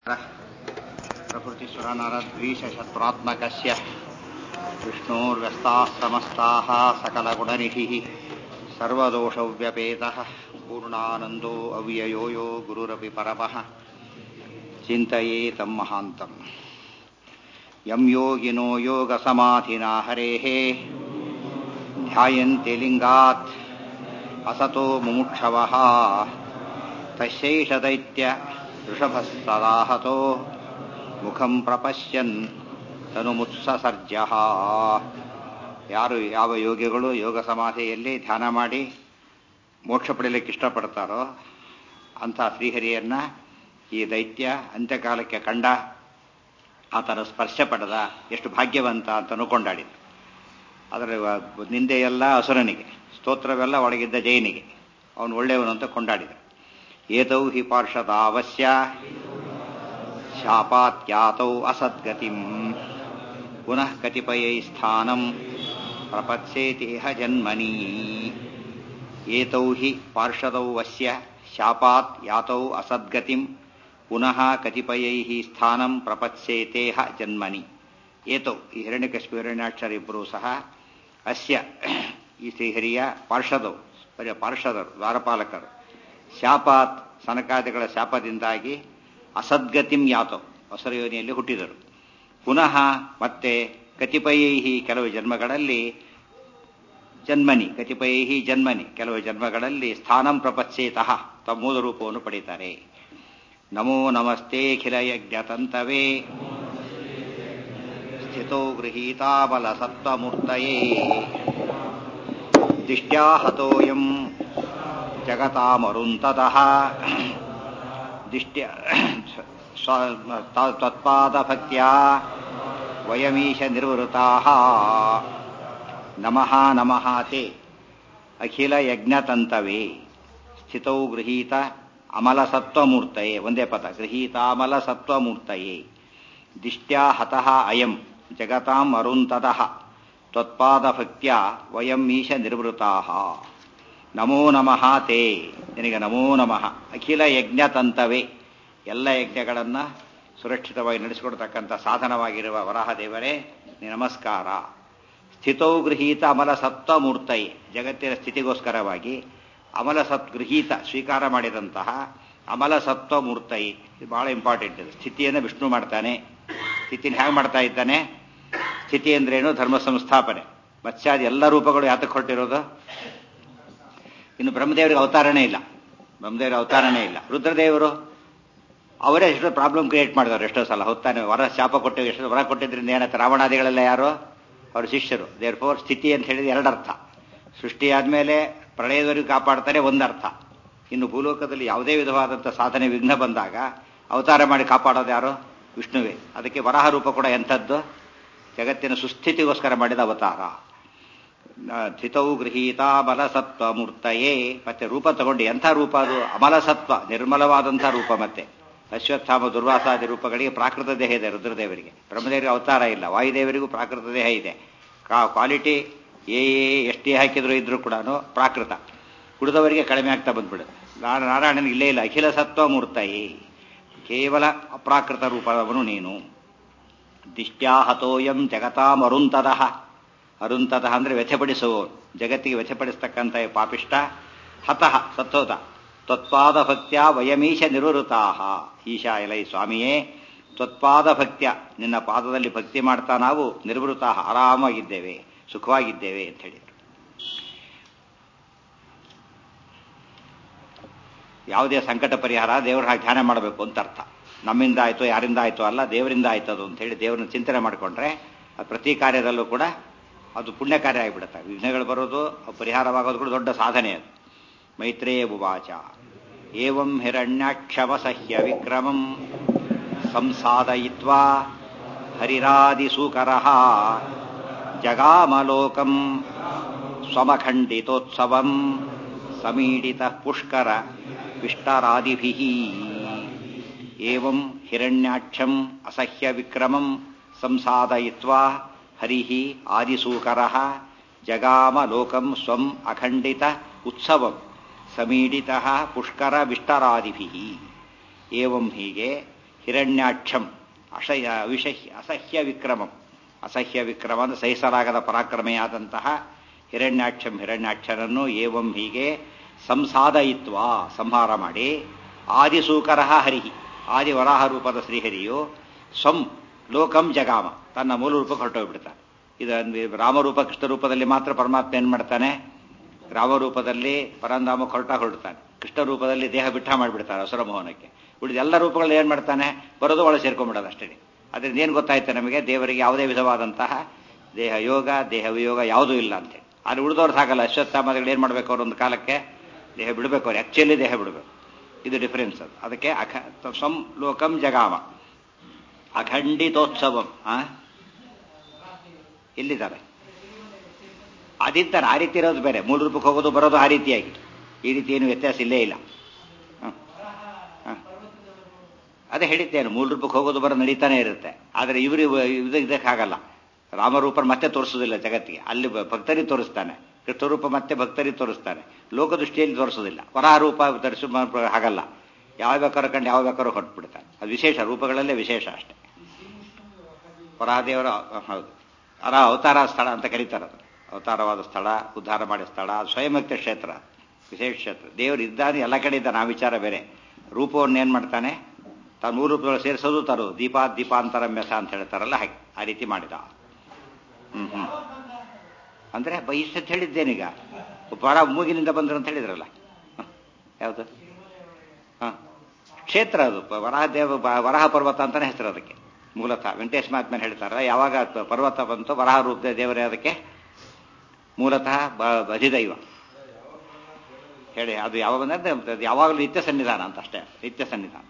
प्रकृतिसुरनरद्वीषशत्रुरात्मकस्य विष्णोर्व्यस्ताः समस्ताः सकलगुणनिधिः सर्वदोषव्यपेतः पूर्णानन्दो अव्ययो यो गुरुरपि परमः चिन्तयेतं महान्तम् यं योगिनो योगसमाधिना हरेः ध्यायन्ति लिङ्गात् असतो मुमुक्षवः तस्यैषदैत्य ऋषभः सदाहतो ಮುಖಂ ಪ್ರಪಶ್ಯನ್ ತನುಮುತ್ಸರ್ಜ ಯಾರು ಯಾವ ಯೋಗಿಗಳು ಯೋಗ ಸಮಾಧಿಯಲ್ಲಿ ಧ್ಯಾನ ಮಾಡಿ ಮೋಕ್ಷ ಪಡೆಯಲಿಕ್ಕೆ ಇಷ್ಟಪಡ್ತಾರೋ ಅಂಥ ಶ್ರೀಹರಿಯನ್ನ ಈ ದೈತ್ಯ ಅಂತ್ಯಕಾಲಕ್ಕೆ ಕಂಡ ಆತನ ಸ್ಪರ್ಶ ಪಡೆದ ಎಷ್ಟು ಭಾಗ್ಯವಂತ ಅಂತ ಕೊಂಡಾಡಿದ ಅದರ ನಿಂದೆಯೆಲ್ಲ ಅಸುರನಿಗೆ ಸ್ತೋತ್ರವೆಲ್ಲ ಒಳಗಿದ್ದ ಜೈನಿಗೆ ಅವನು ಒಳ್ಳೆಯವನು ಅಂತ ಕೊಂಡಾಡಿದ ಏತೌ ಹಿ ಪಾರ್ಷದ ಅವಶ್ಯ ಶಾಪಾತ್ಯಾತೌ ಅಸದ್ಗತಿಂ ಪುನಃ ಕತಿಪಯೈ ಸ್ಥಾನಂ ಪ್ರಪತ್ಸೇತೇಹ ಜನ್ಮನಿ ಏತೌ ಹಿ ಪಾರ್ಷದೌ ವಸ್ಯ ಶಾಪಾತ್ ಯಾತೌ ಅಸದ್ಗತಿಂ ಪುನಃ ಕತಿಪಯೈ ಸ್ಥಾನಂ ಪ್ರಪತ್ಸೇತೇಹ ಜನ್ಮನಿ ಏತೌ ಈ ಹಿರಣ್ಯಕಶ್ಮಿ ಹಿರಣ್ಯಾಕ್ಷರಿಬ್ಬರೂ ಸಹ ಅಸ್ಯ ಈ ಶ್ರೀಹರಿಯ ಪಾರ್ಷದವು ಪಾರ್ಷದರು ದ್ವಾರಪಾಲಕರು ಶಾಪಾತ್ ಸನಕಾದಿಗಳ ಶಾಪದಿಂದಾಗಿ ಅಸದ್ಗತಿಂ ಯಾತವ್ ಹೊಸರ ಯೋನಿಯಲ್ಲಿ ಹುಟ್ಟಿದರು ಪುನಃ ಮತ್ತೆ ಕತಿಪಯೈಹಿ ಕೆಲವು ಜನ್ಮಗಳಲ್ಲಿ ಜನ್ಮನಿ ಕತಿಪಯೈಹಿ ಜನ್ಮನಿ ಕೆಲವು ಜನ್ಮಗಳಲ್ಲಿ ಸ್ಥಾನಂ ಪ್ರಪತ್ಸೇತಃ ತಮ್ಮ ಮೂಲ ರೂಪವನ್ನು ಪಡೀತಾರೆ ನಮೋ ನಮಸ್ತೆ ಖಿಲ ಯಜ್ಞತಂತವೇ ಸ್ಥಿತೋ ಗೃಹೀತಾಬಲ ಸತ್ವಮೂರ್ತಯೇ ದಿಷ್ಟ್ಯಾ ಹತೋಯಂ ಜಗತಾಮರುಂತತಃ ದಿಷ್ಟ್ಯ ತತ್ಪಾದಭಕ್ತ್ಯಾ ವಯಮೀಶ ನಿರ್ವೃತಾ ನಮಃ ನಮಃ ತೇ ಅಖಿಲ ಯಜ್ಞತಂತವೇ ಸ್ಥಿತೌ ಗೃಹೀತ ಅಮಲಸತ್ವಮೂರ್ತಯೇ ಒಂದೇ ಪದ ಗೃಹೀತಾಮಲ ಸತ್ವಮೂರ್ತಯೇ ದಿಷ್ಟ್ಯಾ ಹತಃ ಅಯಂ ಜಗತಾಂ ಅರುಂತತಃ ತ್ವತ್ಪಾದಭಕ್ತ್ಯಾ ವಯಂ ಈಶ ನಿರ್ವೃತಾ ನಮೋ ನಮಃ ತೇ ನಿನಗೆ ನಮೋ ನಮಃ ಅಖಿಲ ಯಜ್ಞತಂತವೇ ಎಲ್ಲ ಯಜ್ಞಗಳನ್ನು ಸುರಕ್ಷಿತವಾಗಿ ನಡೆಸಿಕೊಡ್ತಕ್ಕಂಥ ಸಾಧನವಾಗಿರುವ ವರಾಹದೇವರೇ ನಮಸ್ಕಾರ ಸ್ಥಿತೌ ಗೃಹೀತ ಅಮಲ ಸತ್ವಮೂರ್ತೈ ಜಗತ್ತಿನ ಸ್ಥಿತಿಗೋಸ್ಕರವಾಗಿ ಅಮಲ ಸತ್ ಗೃಹೀತ ಸ್ವೀಕಾರ ಮಾಡಿದಂತಹ ಅಮಲ ಸತ್ವಮೂರ್ತೈ ಇದು ಬಹಳ ಇಂಪಾರ್ಟೆಂಟ್ ಇದು ಸ್ಥಿತಿಯನ್ನು ವಿಷ್ಣು ಮಾಡ್ತಾನೆ ಸ್ಥಿತಿನ ಹೇಗೆ ಮಾಡ್ತಾ ಇದ್ದಾನೆ ಸ್ಥಿತಿ ಅಂದ್ರೇನು ಧರ್ಮ ಸಂಸ್ಥಾಪನೆ ಮತ್ಸ್ಯಾದಿ ಎಲ್ಲ ರೂಪಗಳು ಯಾತಕ್ಕೆ ಹೊರಟಿರೋದು ಇನ್ನು ಬ್ರಹ್ಮದೇವರಿಗೆ ಅವತಾರನೇ ಇಲ್ಲ ಬ್ರಹ್ಮದೇವರ ಅವತಾರನೇ ಇಲ್ಲ ರುದ್ರದೇವರು ಅವರೇ ಎಷ್ಟೋ ಪ್ರಾಬ್ಲಮ್ ಕ್ರಿಯೇಟ್ ಮಾಡಿದವರು ಎಷ್ಟೋ ಸಲ ಹೊತ್ತಾನೆ ವರ ಶಾಪ ಕೊಟ್ಟು ಎಷ್ಟೋ ವರ ಕೊಟ್ಟಿದ್ರಿಂದ ಏನಾಯ್ತು ರಾವಣಾದಿಗಳೆಲ್ಲ ಯಾರು ಅವ್ರ ಶಿಷ್ಯರು ದೇರ್ ಫೋರ್ ಸ್ಥಿತಿ ಅಂತ ಹೇಳಿದ ಎರಡರ್ಥ ಸೃಷ್ಟಿ ಆದಮೇಲೆ ಪ್ರಳಯದವರೆಗೂ ಕಾಪಾಡ್ತಾರೆ ಒಂದರ್ಥ ಇನ್ನು ಭೂಲೋಕದಲ್ಲಿ ಯಾವುದೇ ವಿಧವಾದಂಥ ಸಾಧನೆ ವಿಘ್ನ ಬಂದಾಗ ಅವತಾರ ಮಾಡಿ ಕಾಪಾಡೋದು ಯಾರು ವಿಷ್ಣುವೇ ಅದಕ್ಕೆ ವರಾಹ ರೂಪ ಕೂಡ ಎಂಥದ್ದು ಜಗತ್ತಿನ ಸುಸ್ಥಿತಿಗೋಸ್ಕರ ಮಾಡಿದ ಅವತಾರ ಸ್ಥಿತೌ ಗೃಹೀತ ಬಲಸತ್ವ ಮೂರ್ತಯೇ ಮತ್ತೆ ರೂಪ ತಗೊಂಡು ಎಂಥ ರೂಪ ಅದು ಅಮಲಸತ್ವ ನಿರ್ಮಲವಾದಂಥ ರೂಪ ಮತ್ತೆ ಅಶ್ವತ್ಥಾಮ ದುರ್ವಾಸಾದಿ ರೂಪಗಳಿಗೆ ಪ್ರಾಕೃತ ದೇಹ ಇದೆ ರುದ್ರದೇವರಿಗೆ ಬ್ರಹ್ಮದೇವರಿಗೆ ಅವತಾರ ಇಲ್ಲ ವಾಯುದೇವರಿಗೂ ಪ್ರಾಕೃತ ದೇಹ ಇದೆ ಕ್ವಾಲಿಟಿ ಏ ಎಷ್ಟೇ ಹಾಕಿದ್ರು ಇದ್ರೂ ಕೂಡ ಪ್ರಾಕೃತ ಕುಡಿದವರಿಗೆ ಕಡಿಮೆ ಆಗ್ತಾ ಬಂದ್ಬಿಡುತ್ತೆ ನಾರಾಯಣನಿಗೆ ಇಲ್ಲೇ ಇಲ್ಲ ಅಖಿಲ ಸತ್ವ ಮೂರ್ತಯೇ ಕೇವಲ ಅಪ್ರಾಕೃತ ರೂಪದವನು ನೀನು ದಿಷ್ಟ್ಯಾಹತೋಯಂ ಜಗತಾಂ ಅರುಂತದಃ ಅರುಂತತಃ ಅಂದರೆ ವ್ಯಥೆಪಡಿಸುವವನು ಜಗತ್ತಿಗೆ ವ್ಯಥೆಪಡಿಸ್ತಕ್ಕಂಥ ಪಾಪಿಷ್ಟ ಹತಃ ಸತ್ತೋತ ತ್ವತ್ಪಾದ ಭಕ್ತ್ಯ ವಯಮೀಶ ನಿವೃತ್ತಾ ಈಶಾ ಎಲೈ ಸ್ವಾಮಿಯೇ ತ್ವತ್ಪಾದ ಭಕ್ತ್ಯ ನಿನ್ನ ಪಾದದಲ್ಲಿ ಭಕ್ತಿ ಮಾಡ್ತಾ ನಾವು ನಿರ್ವೃತ ಆರಾಮಾಗಿದ್ದೇವೆ ಸುಖವಾಗಿದ್ದೇವೆ ಅಂತ ಹೇಳಿದರು ಯಾವುದೇ ಸಂಕಟ ಪರಿಹಾರ ದೇವರ ಹಾಗೆ ಧ್ಯಾನ ಮಾಡಬೇಕು ಅಂತ ಅರ್ಥ ನಮ್ಮಿಂದ ಆಯಿತು ಯಾರಿಂದ ಆಯಿತು ಅಲ್ಲ ದೇವರಿಂದ ಆಯ್ತದು ಅಂತ ಹೇಳಿ ದೇವರನ್ನ ಚಿಂತನೆ ಮಾಡಿಕೊಂಡ್ರೆ ಪ್ರತಿ ಕಾರ್ಯದಲ್ಲೂ ಕೂಡ ಅದು ಪುಣ್ಯ ಕಾರ್ಯ ಆಗಿಬಿಡುತ್ತೆ ವಿಘ್ನಗಳು ಬರೋದು ಪರಿಹಾರವಾಗೋದು ಕೂಡ ದೊಡ್ಡ ಸಾಧನೆ ಅದು ಮೈತ್ರೇಯ ಉವಾಚ ಏವಂ ಹಿರಣ್ಯಾಕ್ಷಮಸಹ್ಯ ವಿಕ್ರಮಂ ಸಂಸಾದಯಿತ್ವಾ ಹರಿರಾದಿಸೂಕರ ಜಗಾಮಲೋಕಂ ಸ್ವಮಖಂಡಿತೋತ್ಸವಂ ಸಮೀಡಿತ ಪುಷ್ಕರ ವಿಷ್ಟರಾದಿಭಿ ಏವಂ ಹಿರಣ್ಯಾಕ್ಷಂ ಅಸಹ್ಯ ವಿಕ್ರಮಂ ಸಂಸಾದಯಿತ್ವಾ ಹರಿ ಆದಿಸೂಕರ ಜಗಾಮ ಲೋಕಂ ಸ್ವಂ ಅಖಂಡಿತ ಉತ್ಸವಂ ಸಮೀಡಿತ ಪುಷ್ಕರ ವಿಷ್ಟರಾದಿಭಿ ಏವಂ ಹೀಗೆ ಹಿರಣ್ಯಾಕ್ಷಂ ಅಶಯ ವಿಷಹ್ಯ ಅಸಹ್ಯ ವಿಕ್ರಮಂ ಅಸಹ್ಯ ವಿಕ್ರಮ ಅಂದರೆ ಸಹಿಸಲಾಗದ ಪರಾಕ್ರಮೆಯಾದಂತಹ ಹಿರಣ್ಯಾಕ್ಷಂ ಹಿರಣ್ಯಾಕ್ಷರನ್ನು ಏವಂ ಹೀಗೆ ಸಂಸಾದಯಿತ್ವ ಸಂಹಾರ ಮಾಡಿ ಆದಿಸೂಕರ ಹರಿಹಿ ಆದಿ ವರಾಹ ರೂಪದ ಶ್ರೀಹರಿಯು ಸ್ವಂ ಲೋಕಂ ಜಗಾಮ ತನ್ನ ಮೂಲ ರೂಪಕ್ಕೆ ಹೊರಟೋಗ್ಬಿಡ್ತಾನೆ ಇದು ರಾಮರೂಪ ಕೃಷ್ಣ ರೂಪದಲ್ಲಿ ಮಾತ್ರ ಪರಮಾತ್ಮ ಏನು ಮಾಡ್ತಾನೆ ರಾಮರೂಪದಲ್ಲಿ ಪರಂಧಾಮ ಹೊರಟ ಹೊರಡ್ತಾನೆ ಕೃಷ್ಣ ರೂಪದಲ್ಲಿ ದೇಹ ಬಿಟ್ಟ ಮಾಡಿಬಿಡ್ತಾನೆ ಅಸುರ ಮೋಹನಕ್ಕೆ ಉಳಿದ ಎಲ್ಲ ರೂಪಗಳು ಏನು ಮಾಡ್ತಾನೆ ಬರೋದು ಒಳಗೆ ಸೇರ್ಕೊಂಡ್ಬಿಡೋದು ಅಷ್ಟೇ ಅದರಿಂದ ಏನು ಗೊತ್ತಾಯ್ತು ನಮಗೆ ದೇವರಿಗೆ ಯಾವುದೇ ವಿಧವಾದಂತಹ ದೇಹ ಯೋಗ ದೇಹ ವಿಯೋಗ ಯಾವುದೂ ಇಲ್ಲ ಅಂತೇಳಿ ಅಲ್ಲಿ ಉಳಿದವ್ರು ಸಾಕಲ್ಲ ಅಶ್ವತ್ಥಾಮಗಳು ಏನು ಮಾಡಬೇಕು ಅವ್ರು ಒಂದು ಕಾಲಕ್ಕೆ ದೇಹ ಬಿಡಬೇಕು ಅವ್ರು ಆ್ಯಕ್ಚುಲಿ ದೇಹ ಬಿಡಬೇಕು ಇದು ಡಿಫರೆನ್ಸ್ ಅದು ಅದಕ್ಕೆ ಅಖ ಸ್ವಂ ಲೋಕಂ ಜಗಾಮ ಅಖಂಡಿತೋತ್ಸವಂ ಆ ಎಲ್ಲಿದ್ದಾರೆ ಅದಿದ್ದಾರೆ ಆ ರೀತಿ ಇರೋದು ಬೇರೆ ಮೂಲ ರೂಪಕ್ಕೆ ಹೋಗೋದು ಬರೋದು ಆ ರೀತಿಯಾಗಿ ಈ ರೀತಿ ಏನು ವ್ಯತ್ಯಾಸ ಇಲ್ಲೇ ಇಲ್ಲ ಹ್ಮ್. ಹ. ಅದೇ ಹೇಳಿದ್ದೇನು ಮೂಲ ರೂಪಕ್ಕೆ ಹೋಗೋದು ಬರೋ ನಡೀತಾನೆ ಇರುತ್ತೆ ಆದರೆ ಇವರು ಇದು ಇದಕ್ಕಾಗಲ್ಲ ರಾಮರೂಪರು ಮತ್ತೆ ತೋರಿಸೋದಿಲ್ಲ ಜಗತ್ತಿಗೆ ಅಲ್ಲಿ ಬ- ಭಕ್ತರಿಗೆ ತೋರಿಸ್ತಾನೆ ಕೃಷ್ಣರೂಪ ಮತ್ತೆ ಭಕ್ತರಿಗೆ ತೋರಿಸ್ತಾನೆ ಲೋಕದೃಷ್ಟಿಯಲ್ಲಿ ತೋರಿಸೋದಿಲ್ಲ ವರಾಹ ರೂಪ ಧರಿಸು ಹಾಗಲ್ಲ ಯಾವ ಬೇಕಾದ್ರೂ ಕಂಡು ಯಾವ ಬೇಕಾದ್ರೂ ಹೊರಟ್ಬಿಡ್ತಾನೆ ಅದು ವಿಶೇಷ ರೂಪಗಳಲ್ಲೇ ವಿಶೇಷ ಅಷ್ಟೇ ವರಾಹದೇವರ ಹೌದು ಅರ ಅವತಾರ ಸ್ಥಳ ಅಂತ ಕರೀತಾರೆ ಅದು ಅವತಾರವಾದ ಸ್ಥಳ ಉದ್ಧಾರ ಮಾಡಿದ ಸ್ಥಳ ಅದು ಸ್ವಯಂಭಕ್ತ ಕ್ಷೇತ್ರ ವಿಶೇಷ ಕ್ಷೇತ್ರ ದೇವರು ಇದ್ದಾನೆ ಎಲ್ಲ ಕಡೆ ಇದ್ದಾನೆ ಆ ವಿಚಾರ ಬೇರೆ ರೂಪವನ್ನು ಏನು ಮಾಡ್ತಾನೆ ತಾನು ಮೂರು ರೂಪಗಳು ಸೇರಿಸೋದು ತರೋದು ದೀಪ ದೀಪಾಂತರ ಮೆಸ ಅಂತ ಹೇಳ್ತಾರಲ್ಲ ಹಾಗೆ ಆ ರೀತಿ ಮಾಡಿದ ಹ್ಮ್ ಹ್ಮ್ ಅಂದ್ರೆ ಇಷ್ಟಂತ ಹೇಳಿದ್ದೇನೀಗ ವರ ಮೂಗಿನಿಂದ ಬಂದ್ರು ಅಂತ ಹೇಳಿದ್ರಲ್ಲ ಹ, ಯಾವುದು ಹ ಕ್ಷೇತ್ರ ಅದು ಪ- ವರಾಹ ದೇವ ಬ- ವರಾಹ ಪರ್ವತ ಅಂತಾನೆ ಹೆಸರು ಅದಕ್ಕೆ ಮೂಲತಃ ವೆಂಕಟೇಶ್ ಮಹಾತ್ಮನ್ ಹೇಳ್ತಾರೆ ಯಾವಾಗ ಅದು ಪರ್ವತ ಬಂತು ವರಾಹ ರೂಪದ ದೇವರೇ ಅದಕ್ಕೆ ಮೂಲತಃ ಬ- ಅಧಿದೈವ ಹೇಳಿ ಅದು ಯಾವಾಗ ಬಂದ್ರೆ ಅದು ಯಾವಾಗಲೂ ನಿತ್ಯ ಸನ್ನಿಧಾನ ಅಂತ ಅಷ್ಟೇ ನಿತ್ಯ ಸನ್ನಿಧಾನ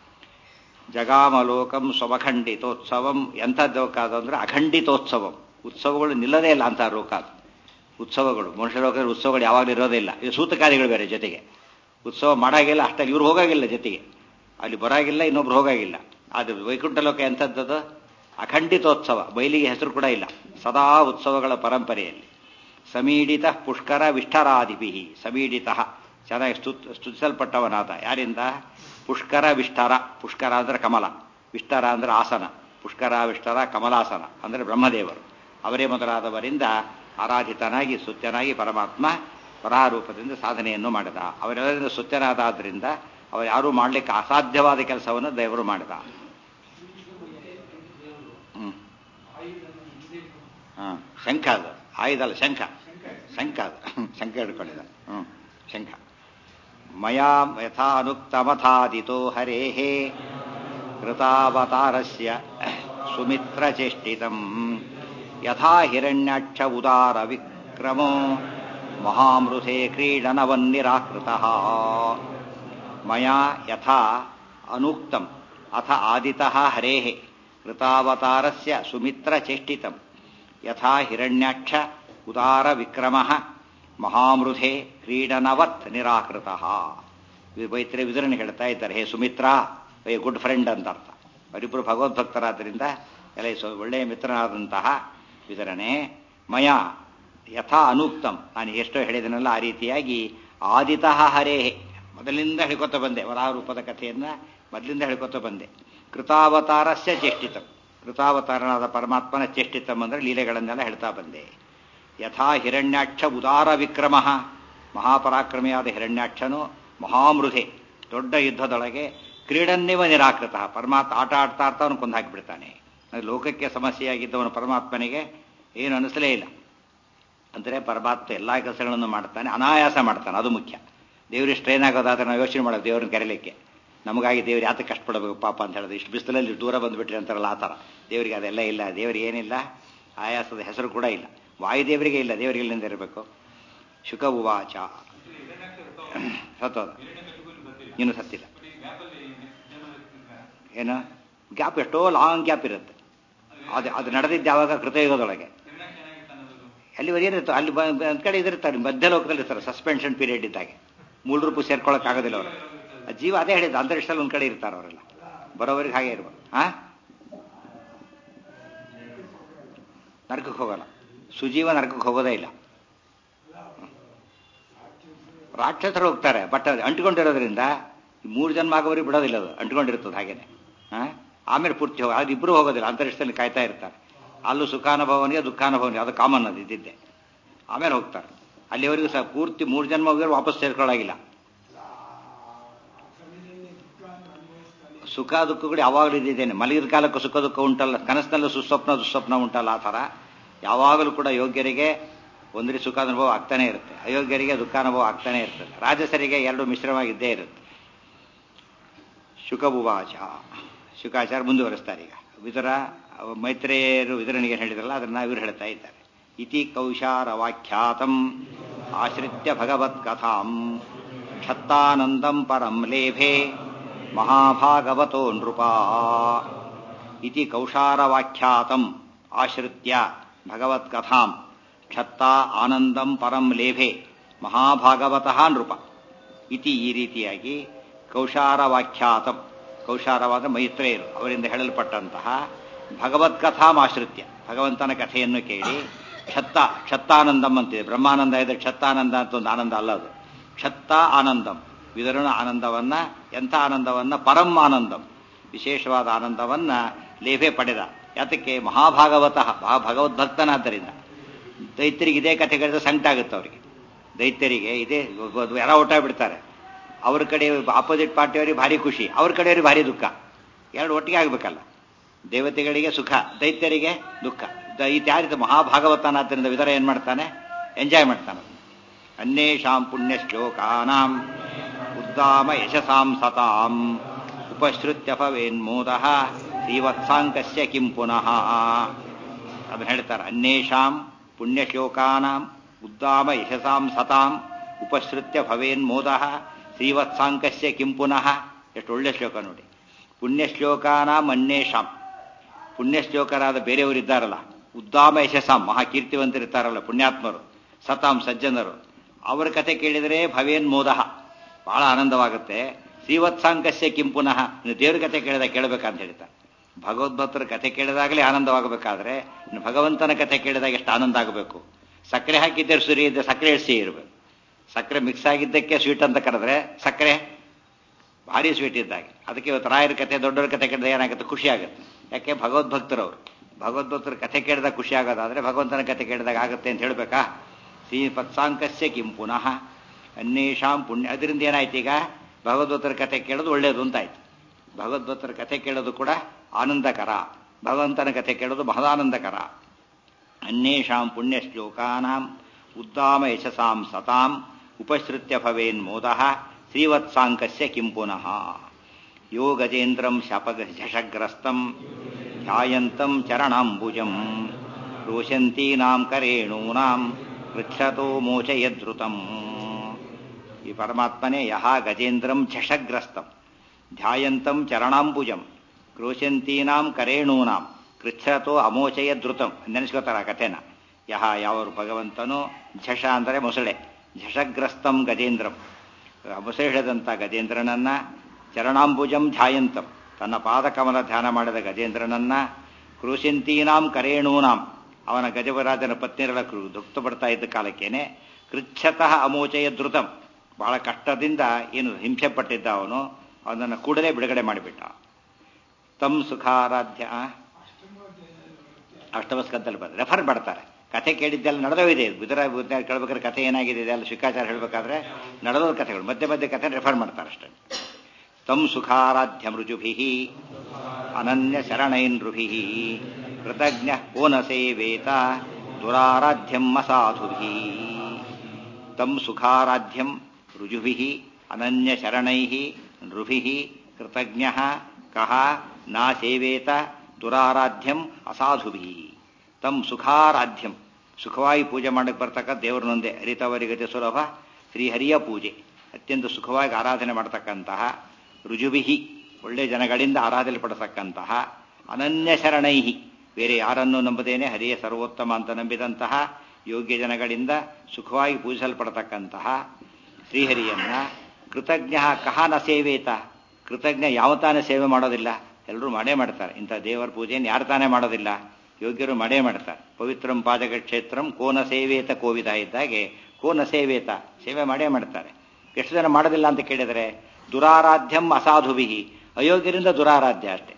ಜಗಾಮಲೋಕಂ ಸ್ವಖಂಡಿತೋತ್ಸವಂ ಎಂಥದ್ದು ಲೋಕ ಅಂದ್ರೆ ಅಖಂಡಿತೋತ್ಸವಂ ಉತ್ಸವಗಳು ನಿಲ್ಲದೇ ಇಲ್ಲ ಅಂತ ಲೋಕ ಅದು ಉತ್ಸವಗಳು ಮನುಷ್ಯ ಲೋಕದಲ್ಲಿ ಉತ್ಸವಗಳು ಯಾವಾಗಲೂ ಇರೋದೇ ಇಲ್ಲ ಇದು ಸೂತಕಾದಿಗಳು ಬೇರೆ ಜೊತೆಗೆ ಉತ್ಸವ ಮಾಡಾಗಿಲ್ಲ ಅಷ್ಟಲ್ಲಿ ಇವ್ರು ಹೋಗಾಗಿಲ್ಲ ಜೊತೆಗೆ ಅಲ್ಲಿ ಬರಾಗಿಲ್ಲ ಇನ್ನೊಬ್ರು ಹೋಗಾಗಿಲ್ಲ ಅದು ವೈಕುಂಠ ಲೋಕ ಎಂಥದ್ದದು ಅಖಂಡಿತೋತ್ಸವ ಬಯಲಿಗೆ ಹೆಸರು ಕೂಡ ಇಲ್ಲ ಸದಾ ಉತ್ಸವಗಳ ಪರಂಪರೆಯಲ್ಲಿ ಸಮೀಡಿತ ಪುಷ್ಕರ ವಿಷ್ಠರಾದಿಭಿ ಸಮೀಡಿತ ಚೆನ್ನಾಗಿ ಸ್ತುತ್ ಸ್ತುತಿಸಲ್ಪಟ್ಟವನಾದ ಯಾರಿಂದ ಪುಷ್ಕರ ವಿಷ್ಠರ ಪುಷ್ಕರ ಅಂದ್ರೆ ಕಮಲ ವಿಷ್ಠರ ಅಂದ್ರೆ ಆಸನ ಪುಷ್ಕರ ವಿಷ್ಠರ ಕಮಲಾಸನ ಅಂದ್ರೆ ಬ್ರಹ್ಮದೇವರು ಅವರೇ ಮೊದಲಾದವರಿಂದ ಆರಾಧಿತನಾಗಿ ಸ್ತುತ್ಯನಾಗಿ ಪರಮಾತ್ಮ ಪರಾರೂಪದಿಂದ ಸಾಧನೆಯನ್ನು ಮಾಡಿದ ಅವರೆಲ್ಲರಿಂದ ಸ್ತುತ್ಯನಾದಾದ್ರಿಂದ ಅವರು ಯಾರೂ ಮಾಡಲಿಕ್ಕೆ ಅಸಾಧ್ಯವಾದ ಕೆಲಸವನ್ನು ದೇವರು ಮಾಡಿದ ಹ್ಮ್ ಹಾ ಶಂಖ ಅದು ಆಯುಧಲ್ಲ ಶಂಖ ಶಂಖ ಅದು ಶಂಖ ಹಿಡ್ಕೊಂಡಿದ ಹ್ಮ್ ಶಂಖ ಮಯಾ ಯಥಾನುಕ್ತಮಥಾದಿತೋ ಹರೇಃ ಕೃತಾವತಾರಸ್ಯ ಸುಮಿತ್ರಚೇಷ್ಟಿತಂ ಯಥಾ ಹಿರಣ್ಯಾಕ್ಷ ಉದಾರ ವಿಕ್ರಮೋ ಮಹಾಮೃತೆ ಕ್ರೀಡನವನ್ನಿರಾಕೃತಃ ಮಯಾ ಯಥಾ ಅನುಕ್ತಂ ಅಥ ಆದಿತಃ ಹರೇಃ ಕೃತಾವತಾರಸ್ಯ ಸುಮಿತ್ರಚೇಷ್ಟಿತಂ ಯಥಾ ಹಿರಣ್ಯಾಕ್ಷ ಉದಾರ ವಿಕ್ರಮಃ ಮಹಾಮೃಧೆ ಕ್ರೀಡನವತ್ ನಿರಾಕೃತಃ ವೈತ್ರಿ ವಿದರಣೆ ಹೇಳ್ತಾ ಇದ್ದಾರೆ ಹೇ ಸುಮಿತ್ರ ಏ ಗುಡ್ ಫ್ರೆಂಡ್ ಅಂತ ಅರ್ಥ ಅವರಿಬ್ಬರು ಭಗವದ್ಭಕ್ತರಾದ್ದರಿಂದ ಎಲ್ಲ ಸೊ- ಒಳ್ಳೆಯ ಮಿತ್ರನಾದಂತಹ ವಿತರಣೆ ಮಯ ಯಥಾ ಅನುಕ್ತಂ ನಾನು ಎಷ್ಟೋ ಹೇಳಿದನಲ್ಲ ಆ ರೀತಿಯಾಗಿ ಆದಿತಃ ಹರೇ ಮೊದಲಿಂದ ಹೇಳ್ಕೊತ ಬಂದೆ ವರಾಹ ರೂಪದ ಕಥೆಯನ್ನ ಮೊದಲಿಂದ ಹೇಳ್ಕೊತ ಬಂದೆ ಕೃತಾವತಾರಸ್ಯ ಚೇಷ್ಟಿತಂ ಕೃತಾವತಾರನಾದ ಪರಮಾತ್ಮನ ಚೇಷ್ಟಿತಂ ಅಂದ್ರೆ ಲೀಲೆಗಳನ್ನೆಲ್ಲ ಹೇಳ್ತಾ ಬಂದೆ ಯಥಾ ಹಿರಣ್ಯಾಕ್ಷ ಉದಾರ ವಿಕ್ರಮ ಮಹಾಪರಾಕ್ರಮಿಯಾದ ಹಿರಣ್ಯಾಕ್ಷನು ಮಹಾಮೃಧೆ ದೊಡ್ಡ ಯುದ್ಧದೊಳಗೆ ಕ್ರೀಡನ್ನಿವ ನಿರಾಕೃತ ಪರಮಾತ್ಮ ಆಟ ಆಡ್ತಾ ಆಡ್ತಾ ಅವನು ಕೊಂದು ಹಾಕಿಬಿಡ್ತಾನೆ ಅಂದ್ರೆ ಲೋಕಕ್ಕೆ ಸಮಸ್ಯೆಯಾಗಿದ್ದವನು ಪರಮಾತ್ಮನಿಗೆ ಏನು ಅನಿಸಲೇ ಇಲ್ಲ ಅಂದರೆ ಪರಮಾತ್ಮ ಎಲ್ಲ ಕೆಲಸಗಳನ್ನು ಮಾಡ್ತಾನೆ ಅನಾಯಾಸ ಮಾಡ್ತಾನೆ ಅದು ಮುಖ್ಯ ದೇವ್ರಿಗೆ ಸ್ಟ್ರೈನ್ ಆಗೋದಾದ್ರೆ ನಾವು ಯೋಚನೆ ಮಾಡೋದು ದೇವ್ರನ್ನ ಕರೀಲಿಕ್ಕೆ ನಮಗಾಗಿ ದೇವ್ರು ಯಾತಕ್ಕೆ ಕಷ್ಟಪಡಬೇಕು ಪಾಪ ಅಂತ ಹೇಳಿದ್ರೆ ಇಷ್ಟು ಬಿಸಿಲಲ್ಲಿ ದೂರ ಬಂದುಬಿಟ್ರಿ ಅಂತಾರಲ್ಲ ಆ ಥರ ದೇವರಿಗೆ ಅದೆಲ್ಲ ಇಲ್ಲ ದೇವರಿಗೆ ಏನಿಲ್ಲ ಆಯಾಸದ ಹೆಸರು ಕೂಡ ಇಲ್ಲ ವಾಯುದೇವರಿಗೆ ಇಲ್ಲ ದೇವರಿಗೆ ಇಲ್ಲಿಂದ ಇರಬೇಕು ಶುಕ ಉವಾಚ ಸತ್ತೋದ ಇನ್ನು ಸತ್ತಿಲ್ಲ ಏನು ಗ್ಯಾಪ್ ಎಷ್ಟೋ ಲಾಂಗ್ ಗ್ಯಾಪ್ ಇರುತ್ತೆ ಅದು ಅದು ನಡೆದಿದ್ದು ಯಾವಾಗ ಕೃತಯುಗದೊಳಗೆ ಅಲ್ಲಿವರೆಗೆ ಏನಿತ್ತು ಅಲ್ಲಿ ಬ- ಬ- ಒಂದ್ ಕಡೆ ಇದಿರ್ತಾರೆ ಮಧ್ಯ ಲೋಕದಲ್ಲಿ ಇರ್ತಾರೆ ಸಸ್ಪೆನ್ಷನ್ ಪೀರಿಯಡ್ ಇದ್ದಾಗೆ ಮೂಲ ರೂಪ ಸೇರ್ಕೊಳಕ್ ಆಗೋದಿಲ್ಲ ಅವರು ಆ ಜೀವ ಅದೇ ಹೇಳಿದ್ದು ಅಂತರಿಕ್ಷದಲ್ಲಿ ಒಂದ್ ಕಡೆ ಇರ್ತಾರೆ ಅವರೆಲ್ಲ ಬರೋವರೆಗೆ ಹಾಗೆ ಇರ್ಬೋದು ಹಾ ನರಕಕ್ಕೆ ಹೋಗಲ್ಲ ಸುಜೀವ ನರಕಕ್ಕೆ ಹೋಗೋದೇ ಇಲ್ಲ ರಾಕ್ಷಸರು ಹೋಗ್ತಾರೆ ಬಟ್ ಅದು ಅಂಟ್ಕೊಂಡಿರೋದ್ರಿಂದ ಮೂರು ಜನ್ಮ ಆಗೋವರೆಗೆ ಬಿಡೋದಿಲ್ಲ ಅದು ಅಂಟ್ಕೊಂಡಿರ್ತದೆ ಹಾಗೇನೆ ಹಾ ಆಮೇಲೆ ಪೂರ್ತಿ ಹೋಗ ಅದು ಇಬ್ಬರು ಹೋಗೋದಿಲ್ಲ ಅಂತರಿಕ್ಷದಲ್ಲಿ ಕಾಯ್ತಾ ಇರ್ತಾರೆ ಅಲ್ಲೂ ಸುಖಾನುಭವನಿಗೆ ದುಃಖಾನುಭವನಿಗೆ ಅದು ಕಾಮನ್ ಅದು ಇದ್ದಿದ್ದೆ ಆಮೇಲೆ ಹೋಗ್ತಾರೆ ಅಲ್ಲಿವರೆಗೂ ಸಹ ಪೂರ್ತಿ ಮೂರು ಜನ್ಮ ಹೋಗಿದ್ರು ವಾಪಸ್ ಸೇರ್ಕೊಳ್ಳಾಗಿಲ್ಲ ಸುಖ ದುಃಖಗಳು ಯಾವಾಗಲೂ ಇದ್ದಿದ್ದೇನೆ ಮಲಗಿದ ಕಾಲಕ್ಕೂ ಸುಖ ದುಃಖ ಉಂಟಲ್ಲ ಕನಸಿನಲ್ಲೂ ಸುಸ್ವಪ್ನ ದುಸ್ವಪ್ನ ಉಂಟಲ್ಲ ಆ ಥರ ಯಾವಾಗಲೂ ಕೂಡ ಯೋಗ್ಯರಿಗೆ ಒಂದ್ರಿ ಸುಖಾನುಭವ ಆಗ್ತಾನೆ ಇರುತ್ತೆ ಅಯೋಗ್ಯರಿಗೆ ದುಃಖಾನುಭವ ಆಗ್ತಾನೆ ಇರ್ತದೆ ರಾಜಸರಿಗೆ ಎರಡು ಮಿಶ್ರವಾಗಿದ್ದೇ ಇರುತ್ತೆ ಶುಕಭುವಾಚ ಶುಕಾಚಾರ ಮುಂದುವರಿಸ್ತಾರೆ ಈಗ ವಿದುರ ಮೈತ್ರೇಯರು ವಿದುರನಿಗೆ ಹೇಳಿದ್ರಲ್ಲ ಅದನ್ನ ಇವರು ಹೇಳ್ತಾ ಇದ್ದಾರೆ ಇತಿ ಕೌಶಾರ ವಾಖ್ಯಾತಂ ಆಶ್ರಿತ್ಯ ಭಗವತ್ಕಥಾಂ ಕ್ಷತ್ತಾನಂದಂ ಪರಂ ಲೇಭೆ ಮಹಾಭಾಗವತೋ ನೃಪಾ ಇತಿ ಕೌಶಾರವಾಖ್ಯಾತಂ ಆಶ್ರಿತ್ಯ ಭಗವತ್ಕಥಾಂ ಕ್ಷತ್ತಾ ಆನಂದಂ ಪರಂ ಲೇಭೆ ಮಹಾಭಾಗವತಃ ನೃಪ ಇತಿ ಈ ರೀತಿಯಾಗಿ ಕೌಶಾರವಾಖ್ಯಾತಂ ಕೌಶಾರವಾದ ಮೈತ್ರೇಯರು ಅವರಿಂದ ಹೇಳಲ್ಪಟ್ಟಂತಹ ಭಗವತ್ಕಥಾಮಾಶ್ರಿತ್ಯ ಭಗವಂತನ ಕಥೆಯನ್ನು ಕೇಳಿ ಕ್ಷತ್ತ ಕ್ಷತ್ತಾನಂದಂ ಅಂತಿದೆ ಬ್ರಹ್ಮಾನಂದ ಇದೆ ಕ್ಷತ್ತಾನಂದ ಅಂತ ಒಂದು ಆನಂದ ಅಲ್ಲ ಅದು ಕ್ಷತ್ತ ಆನಂದಂ ವಿದರಣ ಆನಂದವನ್ನ ಎಂಥ ಆನಂದವನ್ನ ಪರಂ ಆನಂದಂ ವಿಶೇಷವಾದ ಆನಂದವನ್ನ ಲೇಭೆ ಪಡೆದ ಯಾತಕ್ಕೆ ಮಹಾಭಾಗವತಃ ಭಗವದ್ಭಕ್ತನಾದ್ದರಿಂದ ದೈತ್ಯರಿಗೆ ಇದೇ ಕಥೆ ಕೇಳಿದ್ರೆ ಸಂಕಟ ಆಗುತ್ತೆ ಅವರಿಗೆ ದೈತ್ಯರಿಗೆ ಇದೇ ಎರ ಊಟ ಬಿಡ್ತಾರೆ ಅವ್ರ ಕಡೆ ಆಪೋಸಿಟ್ ಪಾರ್ಟಿಯವರಿಗೆ ಭಾರಿ ಖುಷಿ ಅವ್ರ ಕಡೆಯವರಿಗೆ ಭಾರಿ ದುಃಖ ಎರಡು ಒಟ್ಟಿಗೆ ಆಗಬೇಕಲ್ಲ ದೇವತೆಗಳಿಗೆ ಸುಖ ದೈತ್ಯರಿಗೆ ದುಃಖ ಇತ್ಯಾದಿ ಮಹಾಭಾಗವತನಾದ್ದರಿಂದ ವಿದರ ಏನ್ ಮಾಡ್ತಾನೆ ಎಂಜಾಯ್ ಮಾಡ್ತಾನೆ ಅನ್ಯೇಷಾಂ ಪುಣ್ಯ ಶ್ಲೋಕಾನಾಂ ಉದ್ದಾಮ ಯಶಸಾಂ ಸತಾಂ ಉಪಶ್ರುತ್ಯ ಭವೇನ್ಮೋದ ಶ್ರೀವತ್ಸಾಂಕಸ್ಯ ಕಿಂ ಪುನಃ ಅದನ್ನ ಹೇಳ್ತಾರೆ ಅನ್ಯೇಷಾಂ ಪುಣ್ಯಶ್ಲೋಕಾನಾಂ ಉದ್ದಾಮ ಯಶಸಾಂ ಸತಾಂ ಉಪಶ್ರುತ್ಯ ಭವೇನ್ಮೋದ ಶ್ರೀವತ್ಸಾಂಕಸ್ಯ ಕಿಂ ಪುನಃ ಎಷ್ಟು ಒಳ್ಳೆ ಶ್ಲೋಕ ನೋಡಿ ಪುಣ್ಯಶ್ಲೋಕಾನಾಂ ಅನ್ಯೇಷಾಂ ಪುಣ್ಯಶ್ಲೋಕರಾದ ಬೇರೆಯವರು ಇದ್ದಾರಲ್ಲ ಉದ್ದಾಮ ಯಶಸಾಂ ಮಹಾಕೀರ್ತಿವಂತರಿರ್ತಾರಲ್ಲ ಪುಣ್ಯಾತ್ಮರು ಸತಾಂ ಸಜ್ಜನರು ಅವರ ಕತೆ ಕೇಳಿದರೆ ಭವೇನ್ ಮೋದ ಬಹಳ ಆನಂದವಾಗುತ್ತೆ ಶ್ರೀವತ್ಸಾಂಕಸ್ಯ ಕಿಂ ಪುನಃ ದೇವ್ರ ಕತೆ ಕೇಳಿದಾಗ ಕೇಳಬೇಕಂತ ಹೇಳ್ತಾರೆ ಭಗವದ್ಭಕ್ತರ ಕತೆ ಕೇಳಿದಾಗಲೇ ಆನಂದವಾಗಬೇಕಾದ್ರೆ ಇನ್ನು ಭಗವಂತನ ಕತೆ ಕೇಳಿದಾಗ ಎಷ್ಟು ಆನಂದ ಆಗಬೇಕು ಸಕ್ಕರೆ ಹಾಕಿದ್ದರೆ ಸುರಿ ಇದ್ದರೆ ಸಕ್ಕರೆ ಎಸಿ ಇರಬೇಕು ಸಕ್ಕರೆ ಮಿಕ್ಸ್ ಆಗಿದ್ದಕ್ಕೆ ಸ್ವೀಟ್ ಅಂತ ಕರೆದ್ರೆ ಸಕ್ಕರೆ ಭಾರಿ ಸ್ವೀಟ್ ಇದ್ದಾಗೆ ಅದಕ್ಕೆ ಇವತ್ತು ರಾಯರ ಕತೆ ದೊಡ್ಡವ್ರ ಕತೆ ಕೇಳಿದಾಗ ಏನಾಗುತ್ತೆ ಖುಷಿ ಆಗುತ್ತೆ ಯಾಕೆ ಭಗವದ್ಭಕ್ತರವರು ಭಗವದ್ಭಕ್ತರ ಕಥೆ ಕೇಳಿದಾಗ ಖುಷಿ ಆಗೋದಾದ್ರೆ ಭಗವಂತನ ಕಥೆ ಕೇಳಿದಾಗ ಆಗುತ್ತೆ ಅಂತ ಹೇಳ್ಬೇಕಾ ಶ್ರೀ ಪತ್ಸಾಂಕಸ್ಯ ಕಿಂ ಪುನಃ ಅನ್ಯೇಷಾಂ ಪುಣ್ಯ ಅದರಿಂದ ಏನಾಯ್ತು ಈಗ ಭಗವದ್ಭಕ್ತರ ಕಥೆ ಕೇಳೋದು ಒಳ್ಳೆಯದು ಅಂತಾಯ್ತು ಭಗವದ್ಭಕ್ತರ ಕಥೆ ಕೇಳೋದು ಕೂಡ ಆನಂದಕರ ಭಗವಂತನ ಕಥೆ ಕೇಳೋದು ಬಹಳಾನಂದಕರ ಅನ್ಯೇಷಾಂ ಪುಣ್ಯ ಶ್ಲೋಕಾನಾಂ ಉದ್ದಾಮ ಯಶಸಾಂ ಸತಾಂ ಉಪಶ್ರುತ್ಯ ಭವೇನ್ ಮೋದ ಶ್ರೀವತ್ಸಾಂಕಸ್ಯ ಕಿಂ ಪುನಃ ಯೋ ಗಜೇಂದ್ರಂ ಶಪಗ ಶಶಗ್ರಸ್ತಂ ಧ್ಯಾಯಂತಂ ಚರಣಾಂಬುಜಂ ರೋಷಂತೀನಾಂ ಕರೇಣೂನಾಂ ಪೃಚ್ಛತೋ ಮೋಚಯದ್ರುತಂ ಈ ಪರಮಾತ್ಮನೇ ಯಹ ಗಜೇಂದ್ರಂ ಛಷಗ್ರಸ್ತಂ ಧ್ಯಾಯಂತಂ ಚರಣಾಂಬುಜಂ ಕ್ರೋಶಂತೀನಾಂ ಕರೇಣೂನಾಂ ಕೃಚ್ಛತೋ ಅಮೋಚಯ ಧೃತಂ ನೆನೆಸ್ಕೋತಾರ ಆ ಕಥೆನ ಯಹ ಯಾವರು ಭಗವಂತನು ಝಷ ಅಂದರೆ ಮೊಸಳೆ ಝಷಗ್ರಸ್ತಂ ಗಜೇಂದ್ರಂ ಮೊಸಳೆ ಹಿಡಿದಂಥ ಗಜೇಂದ್ರನನ್ನ ಚರಣಾಂಬುಜಂ ಧ್ಯಾಯಂತಂ ತನ್ನ ಪಾದಕಮಲ ಧ್ಯಾನ ಮಾಡಿದ ಗಜೇಂದ್ರನನ್ನ ಕ್ರೂಶಂತೀನಾಂ ಕರೇಣೂನಾಂ ಅವನ ಗಜವರಾಜನ ಪತ್ನಿಯರೆಲ್ಲ ದುಃಖ ಪಡ್ತಾ ಇದ್ದ ಕಾಲಕ್ಕೇನೆ ಕೃಚ್ಛತಃ ಅಮೋಚಯ ಧೃತಂ ಬಹಳ ಕಷ್ಟದಿಂದ ಏನು ಹಿಂಸೆ ಪಟ್ಟಿದ್ದ ಅವನು ಅವನನ್ನು ಕೂಡಲೇ ಬಿಡುಗಡೆ ಮಾಡಿಬಿಟ್ಟ ತಮ್ ಸುಖಾರಾಧ್ಯ ಅಷ್ಟಮಸ್ಕಂತಲ್ಲಿ ಬಂದ ರೆಫರ್ ಮಾಡ್ತಾರೆ ಕಥೆ ಕೇಳಿದ್ದೆಲ್ಲ ನಡೆದೋಗಿದೆ ಬಿದರ ಕೇಳ್ಬೇಕಾದ್ರೆ ಕಥೆ ಏನಾಗಿದೆ ಇದೆಲ್ಲ ಶಿಕಾಚಾರ ಹೇಳಬೇಕಾದ್ರೆ ನಡೆದೋ ಕಥೆಗಳು ಮಧ್ಯೆ ಮಧ್ಯೆ ಕಥೆ ರೆಫರ್ ಮಾಡ್ತಾರೆ ಅಷ್ಟೇ ತಮ್ ಸುಖಾರಾಧ್ಯ ಮೃಜುಭಿ ಅನನ್ಯ ಶರಣೈನೃಭಿ ಕೃತಜ್ಞ ಕೋನ ಸೇವೇತ ದುರಾರಾಧ್ಯಂ ಅಸಾಧುಭಿ ತಮ್ ಸುಖಾರಾಧ್ಯಂ ರುಜುಭಿ ಅನನ್ಯ ಶರಣೈ ನೃಭಿ ಕೃತಜ್ಞ ಕಹ ನಾ ಸೇವೇತ ದುರಾರಾಧ್ಯಂ ಅಸಾಧುಭಿ ತಮ್ ಸುಖಾರಾಧ್ಯಂ ಸುಖವಾಗಿ ಪೂಜೆ ಮಾಡಕ್ಕೆ ಬರ್ತಕ್ಕ ದೇವರನ್ನೊಂದೇ ಹರಿತವರಿಗತಿ ಸುಲಭ ಶ್ರೀಹರಿಯ ಪೂಜೆ ಅತ್ಯಂತ ಸುಖವಾಗಿ ಆರಾಧನೆ ಮಾಡತಕ್ಕಂತಹ ರುಜುಬಿಹಿ ಒಳ್ಳೆ ಜನಗಳಿಂದ ಆರಾಧನೆಪಡತಕ್ಕಂತಹ ಅನನ್ಯ ಶರಣೈಹಿ ಬೇರೆ ಯಾರನ್ನೂ ನಂಬದೇನೆ ಹರಿಯ ಸರ್ವೋತ್ತಮ ಅಂತ ನಂಬಿದಂತಹ ಯೋಗ್ಯ ಜನಗಳಿಂದ ಸುಖವಾಗಿ ಪೂಜಿಸಲ್ಪಡತಕ್ಕಂತಹ ಶ್ರೀಹರಿಯನ್ನ ಕೃತಜ್ಞ ಕಹ ನ ಸೇವೇತ ಕೃತಜ್ಞ ಯಾವ ತಾನೇ ಸೇವೆ ಮಾಡೋದಿಲ್ಲ ಎಲ್ಲರೂ ಮಾಡೇ ಮಾಡ್ತಾರೆ ಇಂಥ ದೇವರ ಪೂಜೆಯನ್ನು ಯಾರು ತಾನೇ ಮಾಡೋದಿಲ್ಲ ಯೋಗ್ಯರು ಮಾಡೇ ಮಾಡ್ತಾರೆ ಪವಿತ್ರಂ ಪಾದಕ ಕ್ಷೇತ್ರಂ ಕೋನ ಸೇವೇತ ಕೋವಿದ ಇದ್ದಾಗೆ ಕೋನ ಸೇವೇತ ಸೇವೆ ಮಾಡೇ ಮಾಡ್ತಾರೆ ಎಷ್ಟು ಜನ ಮಾಡೋದಿಲ್ಲ ಅಂತ ಕೇಳಿದರೆ ದುರಾರಾಧ್ಯಂ ಅಸಾಧುಭಿ ಅಯೋಗ್ಯರಿಂದ ದುರಾರಾಧ್ಯ ಅಷ್ಟೇ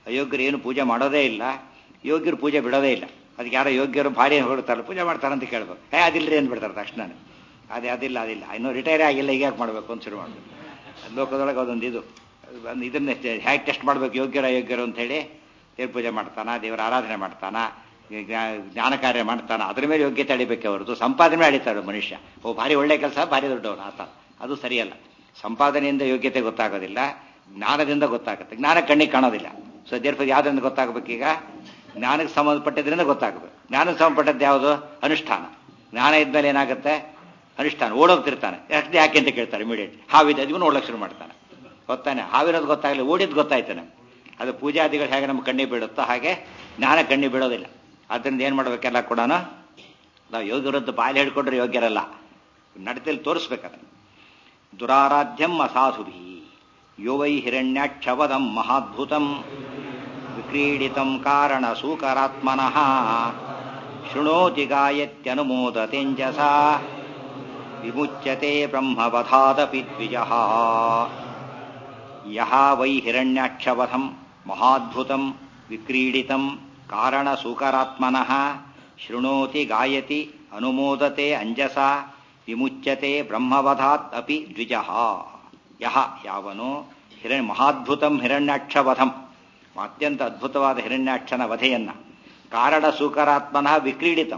ಅಯೋಗ್ಯರು ಏನು ಪೂಜೆ ಮಾಡೋದೇ ಇಲ್ಲ ಯೋಗ್ಯರು ಪೂಜೆ ಬಿಡೋದೇ ಇಲ್ಲ ಅದಕ್ಕೆ ಯಾರೋ ಯೋಗ್ಯರು ಭಾರಿ ಹೊರಡ್ತಾರಲ್ಲ ಪೂಜೆ ಮಾಡ್ತಾರಂತ ಕೇಳ್ಬೇಕು ಏ ಅದಿಲ್ಲರಿ ಏನು ಬಿಡ್ತಾರೆ ತಕ್ಷಣ ಅದೇ ಅದಿಲ್ಲ ಅದಿಲ್ಲ ಇನ್ನೂ ರಿಟೈರ್ ಆಗಿಲ್ಲ ಈಗ ಯಾಕೆ ಮಾಡಬೇಕು ಅಂತ ಶುರು ಮಾಡಬೇಕು ಲೋಕದೊಳಗೆ ಅದೊಂದು ಇದು ಒಂದು ಇದನ್ನ ಹೇಗೆ ಟೆಸ್ಟ್ ಮಾಡಬೇಕು ಯೋಗ್ಯರ ಅಯೋಗ್ಯರು ಅಂತ ಹೇಳಿ ದೇವ್ರ ಪೂಜೆ ಮಾಡ್ತಾನ ದೇವರ ಆರಾಧನೆ ಮಾಡ್ತಾನ ಜ್ಞಾನ ಕಾರ್ಯ ಮಾಡ್ತಾನ ಅದ್ರ ಮೇಲೆ ಯೋಗ್ಯತೆ ಅಡಿಬೇಕೆ ಹೊರತು ಸಂಪಾದನೆ ಮೇಲೆ ಅಡಿತಾడు ಮನುಷ್ಯ ಓ ಭಾರಿ ಒಳ್ಳೆ ಕೆಲಸ ಭಾರಿ ದೊಡ್ಡವನು ಆತ ಅದು ಸರಿಯಲ್ಲ ಸಂಪಾದನೆಯಿಂದ ಯೋಗ್ಯತೆ ಗೊತ್ತಾಗೋದಿಲ್ಲ ಜ್ಞಾನದಿಂದ ಗೊತ್ತಾಗುತ್ತೆ ಜ್ಞಾನ ಕಣ್ಣಿಗೆ ಕಾಣೋದಿಲ್ಲ ಸೊ ದೇರ್ಫರ್ ಯಾವ್ದ್ರಿಂದ ಗೊತ್ತಾಗಬೇಕೀಗ ಜ್ಞಾನಕ್ಕೆ ಸಂಬಂಧಪಟ್ಟಿದ್ರಿಂದ ಗೊತ್ತಾಗಬೇಕು ಜ್ಞಾನಕ್ಕೆ ಸಂಬಂಧಪಟ್ಟದ್ದು ಯಾವುದು ಅನುಷ್ಠಾನ ಜ್ಞಾನ ಇದ್ಮೇಲೆ ಏನಾಗುತ್ತೆ ಅನುಷ್ಠಾನ ಓಡೋಗ್ತಿರ್ತಾನೆ ಯಾಕೆ ಯಾಕೆ ಅಂತ ಕೇಳ್ತಾರೆ ಇಮಿಡಿಯೇಟ್ ಹಾವಿದೆ ಅದನ್ನು ಓಡೋಕೆ ಶುರು ಮಾಡ್ತಾನೆ ಗೊತ್ತಾನೆ ಹಾವಿರೋದು ಗೊತ್ತಾಗಲಿ ಓಡಿದ್ದು ಗೊತ್ತಾಯ್ತಾನೆ ಅದು ಪೂಜಾದಿಗಳು ಹೇಗೆ ನಮ್ಮ ಕಣ್ಣಿ ಬೀಳುತ್ತೋ ಹಾಗೆ ಜ್ಞಾನ ಕಣ್ಣಿ ಬೀಳೋದಿಲ್ಲ ಅದರಿಂದ ಏನು ಮಾಡ್ಬೇಕೆಲ್ಲ ಕೂಡ ನಾವು ಯೋಗ್ಯರದ್ದು ಬಾಯಲ್ಲಿ ಹೇಳ್ಕೊಂಡ್ರೆ ಯೋಗ್ಯರಲ್ಲ ನಡತೆಯಲ್ಲಿ ತೋರಿಸ್ಬೇಕಾದ್ರೆ ದುರಾರಾಧ್ಯಂ ಅಸಾಧುಭಿ ಯೋ ವೈ ಹಿರಣ್ಯಾಕ್ಷವದಂ ಮಹಾದ್ಭುತಂ ವಿಕ್ರೀಡಿತಂ ಕಾರಣ ಸೂಕರಾತ್ಮನಃ ಶೃಣೋತಿ ಗಾಯತ್ಯನುಮೋದತೆಂಜಸ ವಿಮುಚ್ಯತೆ ಬ್ರಹ್ಮವಧಾದಪಿ ದ್ವಿಜಃ ಯಹ ವೈ ಹಿರಣ್ಯಾಕ್ಷವಧಂ ಮಹಾದ್ಭುತಂ ವಿಕ್ರೀಡಿತಂ ಕಾರಣ ಸೂಕರಾತ್ಮನಃ ಶೃಣೋತಿ ಗಾಯತಿ ಅನುಮೋದತೆ ಅಂಜಸ ವಿಮುಚ್ಯತೆ ಬ್ರಹ್ಮವಧಾತ್ ಅಪಿ ದ್ವಿಜಃ ಯಹ ಯಾವನು ಹಿರಣ್ಯ ಮಹಾದ್ಭುತಂ ಹಿರಣ್ಯಾಕ್ಷವಧಂ ಅತ್ಯಂತ ಅದ್ಭುತವಾದ ಹಿರಣ್ಯಾಕ್ಷನ ವಧೆಯನ್ನ ಕಾರಣ ಸೂಕರಾತ್ಮನಃ ವಿಕ್ರೀಡಿತಂ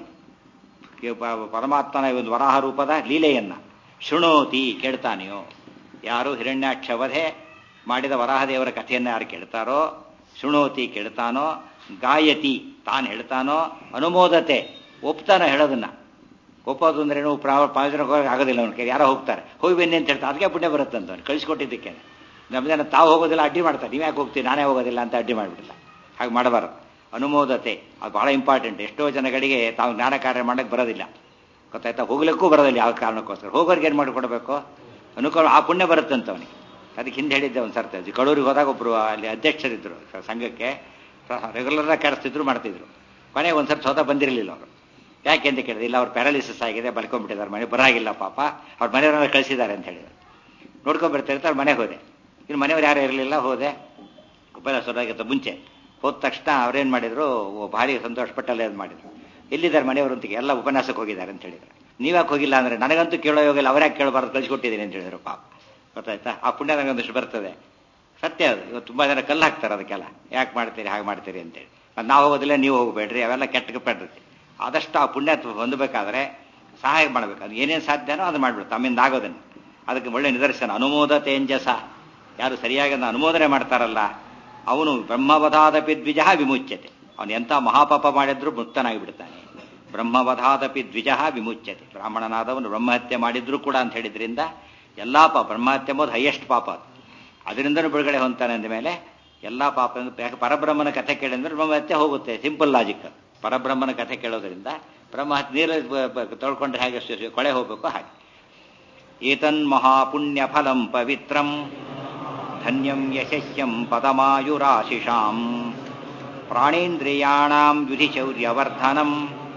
ಪರಮಾತ್ಮನ ಒಂದು ವರಾಹ ರೂಪದ ಲೀಲೆಯನ್ನ ಶೃಣೋತಿ ಕೇಳ್ತಾನೆಯೋ ಯಾರು ಹಿರಣ್ಯಾಕ್ಷ ವಧೆ ಮಾಡಿದ ವರಾಹದೇವರ ಕಥೆಯನ್ನು ಯಾರು ಕೇಳ್ತಾರೋ ಶೃಣೋತಿ ಕೇಳ್ತಾನೋ ಗಾಯತಿ ತಾನು ಹೇಳ್ತಾನೋ ಅನುಮೋದತೆ ಒಪ್ತಾನೋ ಹೇಳೋದನ್ನ ಒಪ್ಪೋದು ಅಂದ್ರೆ ಏನು ಪ್ರಯೋಜನಕ್ಕೆ ಆಗೋದಿಲ್ಲ ಅವನ ಕೈ ಯಾರೋ ಹೋಗ್ತಾರೆ ಹೋಗಿ ಬನ್ನಿ ಅಂತ ಹೇಳ್ತಾರೆ ಅದಕ್ಕೆ ಪುಣ್ಯ ಬರುತ್ತೆ ಅಂತ ಕಳಿಸ್ಕೊಟ್ಟಿದ್ದಕ್ಕೆ ನಮ್ಮ ಜನ ತಾವು ಹೋಗೋದಿಲ್ಲ ಅಡ್ಡಿ ಮಾಡ್ತಾರೆ ನೀವು ಯಾಕೆ ಹೋಗ್ತೀವಿ ನಾನೇ ಹೋಗೋದಿಲ್ಲ ಅಂತ ಅಡ್ಡಿ ಮಾಡಿಬಿಡಲ್ಲ ಹಾಗೆ ಮಾಡಬಾರದು ಅನುಮೋದತೆ ಅದು ಬಹಳ ಇಂಪಾರ್ಟೆಂಟ್ ಎಷ್ಟೋ ಜನಗಳಿಗೆ ತಾವು ಜ್ಞಾನ ಕಾರ್ಯ ಮಾಡಕ್ಕೆ ಬರೋದಿಲ್ಲ ಗೊತ್ತಾಯ್ತಾ ಹೋಗ್ಲಿಕ್ಕೂ ಬರೋದಿಲ್ಲ ಯಾವ ಕಾರಣಕ್ಕೋಸ್ಕರ ಹೋಗೋರಿಗೆ ಏನು ಮಾಡಿಕೊಡ್ಬೇಕು ಅನುಕೂಲ ಆ ಪುಣ್ಯ ಬರುತ್ತಂತ ಅವನಿಗೆ ಅದಕ್ಕೆ ಹಿಂದೆ ಹೇಳಿದ್ದೆ ಒಂದು ಸರ್ತಿ ಕಡೂರಿಗೆ ಹೋದಾಗ ಒಬ್ಬರು ಅಲ್ಲಿ ಅಧ್ಯಕ್ಷರಿದ್ದರು ಸಂಘಕ್ಕೆ ರೆಗ್ಯುಲರಾಗಿ ಕರೆಸ್ತಿದ್ರು ಮಾಡ್ತಿದ್ರು ಕೊನೆಗೆ ಒಂದು ಸರ್ತಿ ಸ್ವತಃ ಬಂದಿರಲಿಲ್ಲ ಅವರು ಯಾಕೆ ಅಂತ ಕೇಳಿದ್ರೆ ಇಲ್ಲ ಅವ್ರು ಪ್ಯಾರಾಲಿಸಿಸ್ ಆಗಿದೆ ಬಲ್ಕೊಂಡ್ಬಿಟ್ಟಿದ್ದಾರೆ ಮನೆ ಬರಾಗಿಲ್ಲ ಪಾಪ ಅವ್ರ ಮನೆಯವರೆಲ್ಲ ಕಳಿಸಿದ್ದಾರೆ ಅಂತ ಹೇಳಿದ್ರು ನೋಡ್ಕೊಂಡ್ಬರ್ತಿರ್ತಾರೆ ಅವ್ರ ಮನೆಗೆ ಹೋದೆ ಇನ್ನು ಮನೆಯವ್ರು ಯಾರು ಇರಲಿಲ್ಲ ಹೋದೆ ಉಪಲ ಸುರಾಗಿತ್ತು ಮುಂಚೆ ಹೋದ ತಕ್ಷಣ ಅವ್ರೇನು ಮಾಡಿದ್ರು ಭಾರಿ ಸಂತೋಷಪಟ್ಟಲ್ಲಿ ಅದು ಮಾಡಿದ್ರು ಎಲ್ಲಿದ್ದಾರೆ ಮನೆಯವರು ಅಂತ ಎಲ್ಲ ಉಪನ್ಯಾಸಕ್ಕೆ ಹೋಗಿದ್ದಾರೆ ಅಂತ ಹೇಳಿದ್ರು ನೀವ್ಯಾಕೆ ಹೋಗಿಲ್ಲ ಅಂದ್ರೆ ನನಗಂತೂ ಕೇಳೋ ಹೋಗಿಲ್ಲ ಅವ್ರ್ಯಾಕೆ ಕೇಳಬಾರ್ದು ಕಳಿಸ್ಕೊಟ್ಟಿದ್ದೀನಿ ಅಂತ ಹೇಳಿದ್ರು ಪಾಪ ಗೊತ್ತಾಯ್ತಾ ಆ ಪುಣ್ಯ ನನಗೊಂದಿಷ್ಟು ಬರ್ತದೆ ಸತ್ಯ ಅದು ಇವತ್ತು ತುಂಬ ಜನ ಕಲ್ಲು ಹಾಕ್ತಾರೆ ಅದಕ್ಕೆಲ್ಲ ಯಾಕೆ ಮಾಡ್ತೀರಿ ಹಾಗೆ ಮಾಡ್ತೀರಿ ಅಂತೇಳಿ ಮತ್ತು ನಾವು ಹೋಗೋದಿಲ್ಲ ನೀವು ಹೋಗಬೇಡ್ರಿ ಅವೆಲ್ಲ ಕೆಟ್ಟ ಪಡ್ರಿ ಆದಷ್ಟು ಆ ಪುಣ್ಯ ಹೊಂದಬೇಕಾದ್ರೆ ಸಹಾಯ ಮಾಡಬೇಕು ಅದು ಏನೇನು ಸಾಧ್ಯನೋ ಅದು ಮಾಡಿಬಿಡು ತಮ್ಮಿಂದ ಆಗೋದನ್ನು ಅದಕ್ಕೆ ಒಳ್ಳೆ ನಿದರ್ಶನ ಅನುಮೋದ ತೇಂಜಸ ಯಾರು ಸರಿಯಾಗಿ ಅನುಮೋದನೆ ಮಾಡ್ತಾರಲ್ಲ ಅವನು ಬ್ರಹ್ಮವಧಾದಪಿ ದ್ವಿಜ ವಿಮುಚ್ಯತೆ ಅವನು ಎಂಥ ಮಹಾಪಾಪ ಮಾಡಿದ್ರೂ ಮುಕ್ತನಾಗಿ ಬಿಡ್ತಾನೆ ಬ್ರಹ್ಮವಧಾದಪಿ ದ್ವಿಜ ವಿಮುಚ್ಯತೆ ಬ್ರಾಹ್ಮಣನಾದವನು ಬ್ರಹ್ಮಹತ್ಯೆ ಮಾಡಿದ್ರು ಕೂಡ ಅಂತ ಹೇಳಿದ್ರಿಂದ ಎಲ್ಲಾ ಪಾಪ ಬ್ರಹ್ಮಹತ್ಯೆ ಎಂಬುದು ಹೈಯೆಸ್ಟ್ ಪಾಪ ಅದು ಅದರಿಂದನೂ ಬಿಡುಗಡೆ ಹೊಂತಾನೆ ಅಂದ ಮೇಲೆ ಎಲ್ಲಾ ಪಾಪ ಯಾಕೆ ಪರಬ್ರಹ್ಮನ ಕಥೆ ಕೇಳಿದ್ರೆ ಬ್ರಹ್ಮಹತ್ಯೆ ಹೋಗುತ್ತೆ ಸಿಂಪಲ್ ಲಾಜಿಕ್ ಪರಬ್ರಹ್ಮನ ಕಥೆ ಕೇಳೋದ್ರಿಂದ ಬ್ರಹ್ಮಹತ್ಯೆ ನೀರಲ್ಲಿ ತೊಳ್ಕೊಂಡ್ರೆ ಹೇಗೆ ಕೊಳೆ ಹೋಗ್ಬೇಕು ಹಾಗೆ ಏತನ್ ಮಹಾಪುಣ್ಯ ಫಲಂ ಪವಿತ್ರಂ ಧನ್ಯಂ ಯಶಸ್ಯಂ ಪದಮಾಯುರಾಶಿಷಾಂ ಪ್ರಾಣೇಂದ್ರಿಯಾಣಾಂ ಯುಧಿಶೌರ್ಯವರ್ಧನಂ